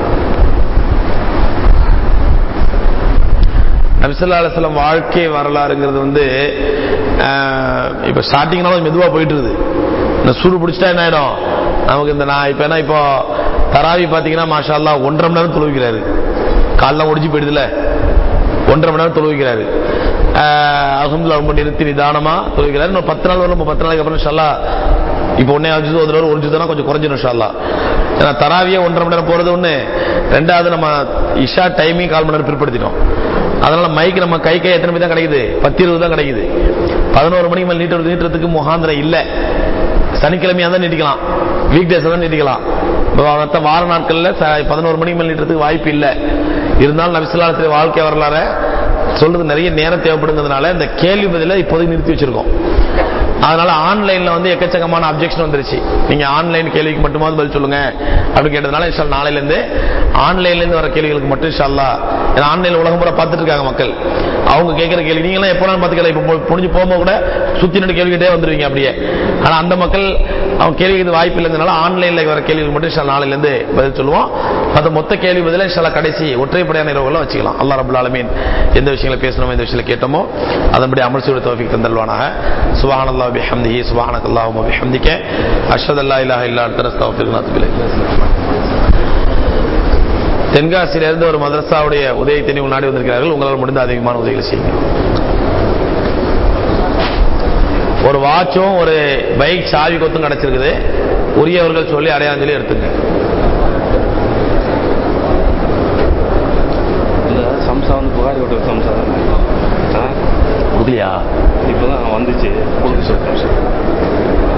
நபிசல்லா அலுவலம் வாழ்க்கை வரலாறுங்கிறது வந்து அஹ், இப்ப ஸ்டார்டிங்னாலும் மெதுவா போயிட்டு இருக்குது இந்த சூடு பிடிச்சிட்டா என்ன ஆயிடும் நமக்கு இந்த நான் இப்ப என்ன இப்போ தராவி பாத்தீங்கன்னா மாஷா அல்லாஹ் ஒன்றரை மணி நேரம் தொழுவிக்கிறாரு காலெல்லாம் ஒடிஞ்சு போயிடுதுல ஒன்றரை மணி நேரம் தொழுவிக்கிறாரு அகமதுல்லா ரொம்ப நிறுத்தி நிதானமா தொழுவிக்கிறாரு இன்னும் பத்து நாள் வரும் பத்து நாளைக்கு அப்புறம் ஷல்லா இப்போ ஒன்னே அஞ்சு ஒரு தடவை ஒரு ஜுதனா கொஞ்சம் குறைஞ்சிடும் ஷல்லா ஏன்னா தராவியே ஒன்றரை மணி நேரம் போறது ஒண்ணு ரெண்டாவது நம்ம இஷா டைமிங் கால் மணி நேரம் பிற்படுத்திட்டோம் அதனால மைக் நம்ம கை கை எத்தனை மணி தான் கிடைக்குது பத்து இருபது தான் கிடைக்குது பதினோரு மணிக்கு மேல் நீட்டுறது நீட்டுறதுக்கு முகாந்திரம் இல்லை சனிக்கிழமையா தான் நீட்டிக்கலாம் வீக் டேஸ் தான் நீட்டிக்கலாம் இப்போ மத்த வார நாட்கள்ல ச- பதினோரு மணிக்கு மேல் நீட்டுறதுக்கு வாய்ப்பு இல்லை இருந்தாலும் நபிசுல்லாத்திரி வாழ்க்கை வரலாற சொல்றது நிறைய நேரம் தேவைப்படுங்கிறதுனால இந்த கேள்வி பதில இப்போதைக்கு நிறுத்தி வச்சிருக்கோம் அதனால ஆன்லைன்ல வந்து எக்கச்சக்கமான அப்ஜெக்ஷன் வந்துருச்சு நீங்க ஆன்லைன் கேள்விக்கு மட்டுமாவது பதில் சொல்லுங்க அப்படின்னு கேட்டதுனால இன்ஷா அல்லாஹ் நாளையில இருந்து ஆன்லைன்ல இருந்து வர கேள்விகளுக்கு மட்டும் இன்ஷா அல்லாஹ் ஏன்னா ஆன்லைன்ல உலகம் பூரா பார்த்துட்டு இருக்காங்க மக்கள் அவங்க கேட்கிற கேள்வி நீங்க எல்லாம் எப்போ பார்த்துக்கல இப்போ புனிஞ்சு போகும்போது கூட சுத்தி நின்று கேள்விக்கிட்டே வந்துருவீங்க அப்படியே ஆனா அந்த மக்கள் அவங்க கேள்விக்கு வாய்ப்பு இல்லைங்கிறதுனால ஆன்லைன்ல வர கேள்விகளுக்கு மட்டும் இன்ஷா நாளையில இருந்து பதில் சொல்லுவோம் மற்ற மொத்த கேள்வி பதில இன்ஷா அல்லாஹ் கடைசி ஒற்றைப்படையான இரவுகளை வச்சுக்கலாம் அல்லாஹ் ரபுல் ஆலமீன் எந்த விஷயங்களை பேசணுமோ எந்த விஷயங்களை கேட்டோமோ அதன்படி அமல் செய்ய தோஃபிக் தந்தல்வானாக சுபஹானல்லாஹ் பிஹம்திஹி சுபஹானக அல்லாஹும்ம பிஹம்திக அஷ்ஹது அல்லா இலாஹ இல்லா அன்த அஸ்தக்ஃபிருக வ அத்தூபு இலைக் தென்காசியிலிருந்து ஒரு மதரசாவுடைய உதவி தெளிவு நாடி வந்திருக்கிறார்கள் உங்களால் முடிந்த அதிகமான உதவிகளை செய்யுங்க ஒரு வாட்சும் ஒரு பைக் சாவி கொத்தும் கிடைச்சிருக்குது உரியவர்கள் சொல்லி அடையாளம் சொல்லி எடுத்துங்க இந்த சம்சா வந்து புகாரி ஹோட்டல் சம்சா தானே ஆ கொடுக்கலையா இப்போ தான் வந்துச்சு கொடுக்க சொல்லிட்டேன்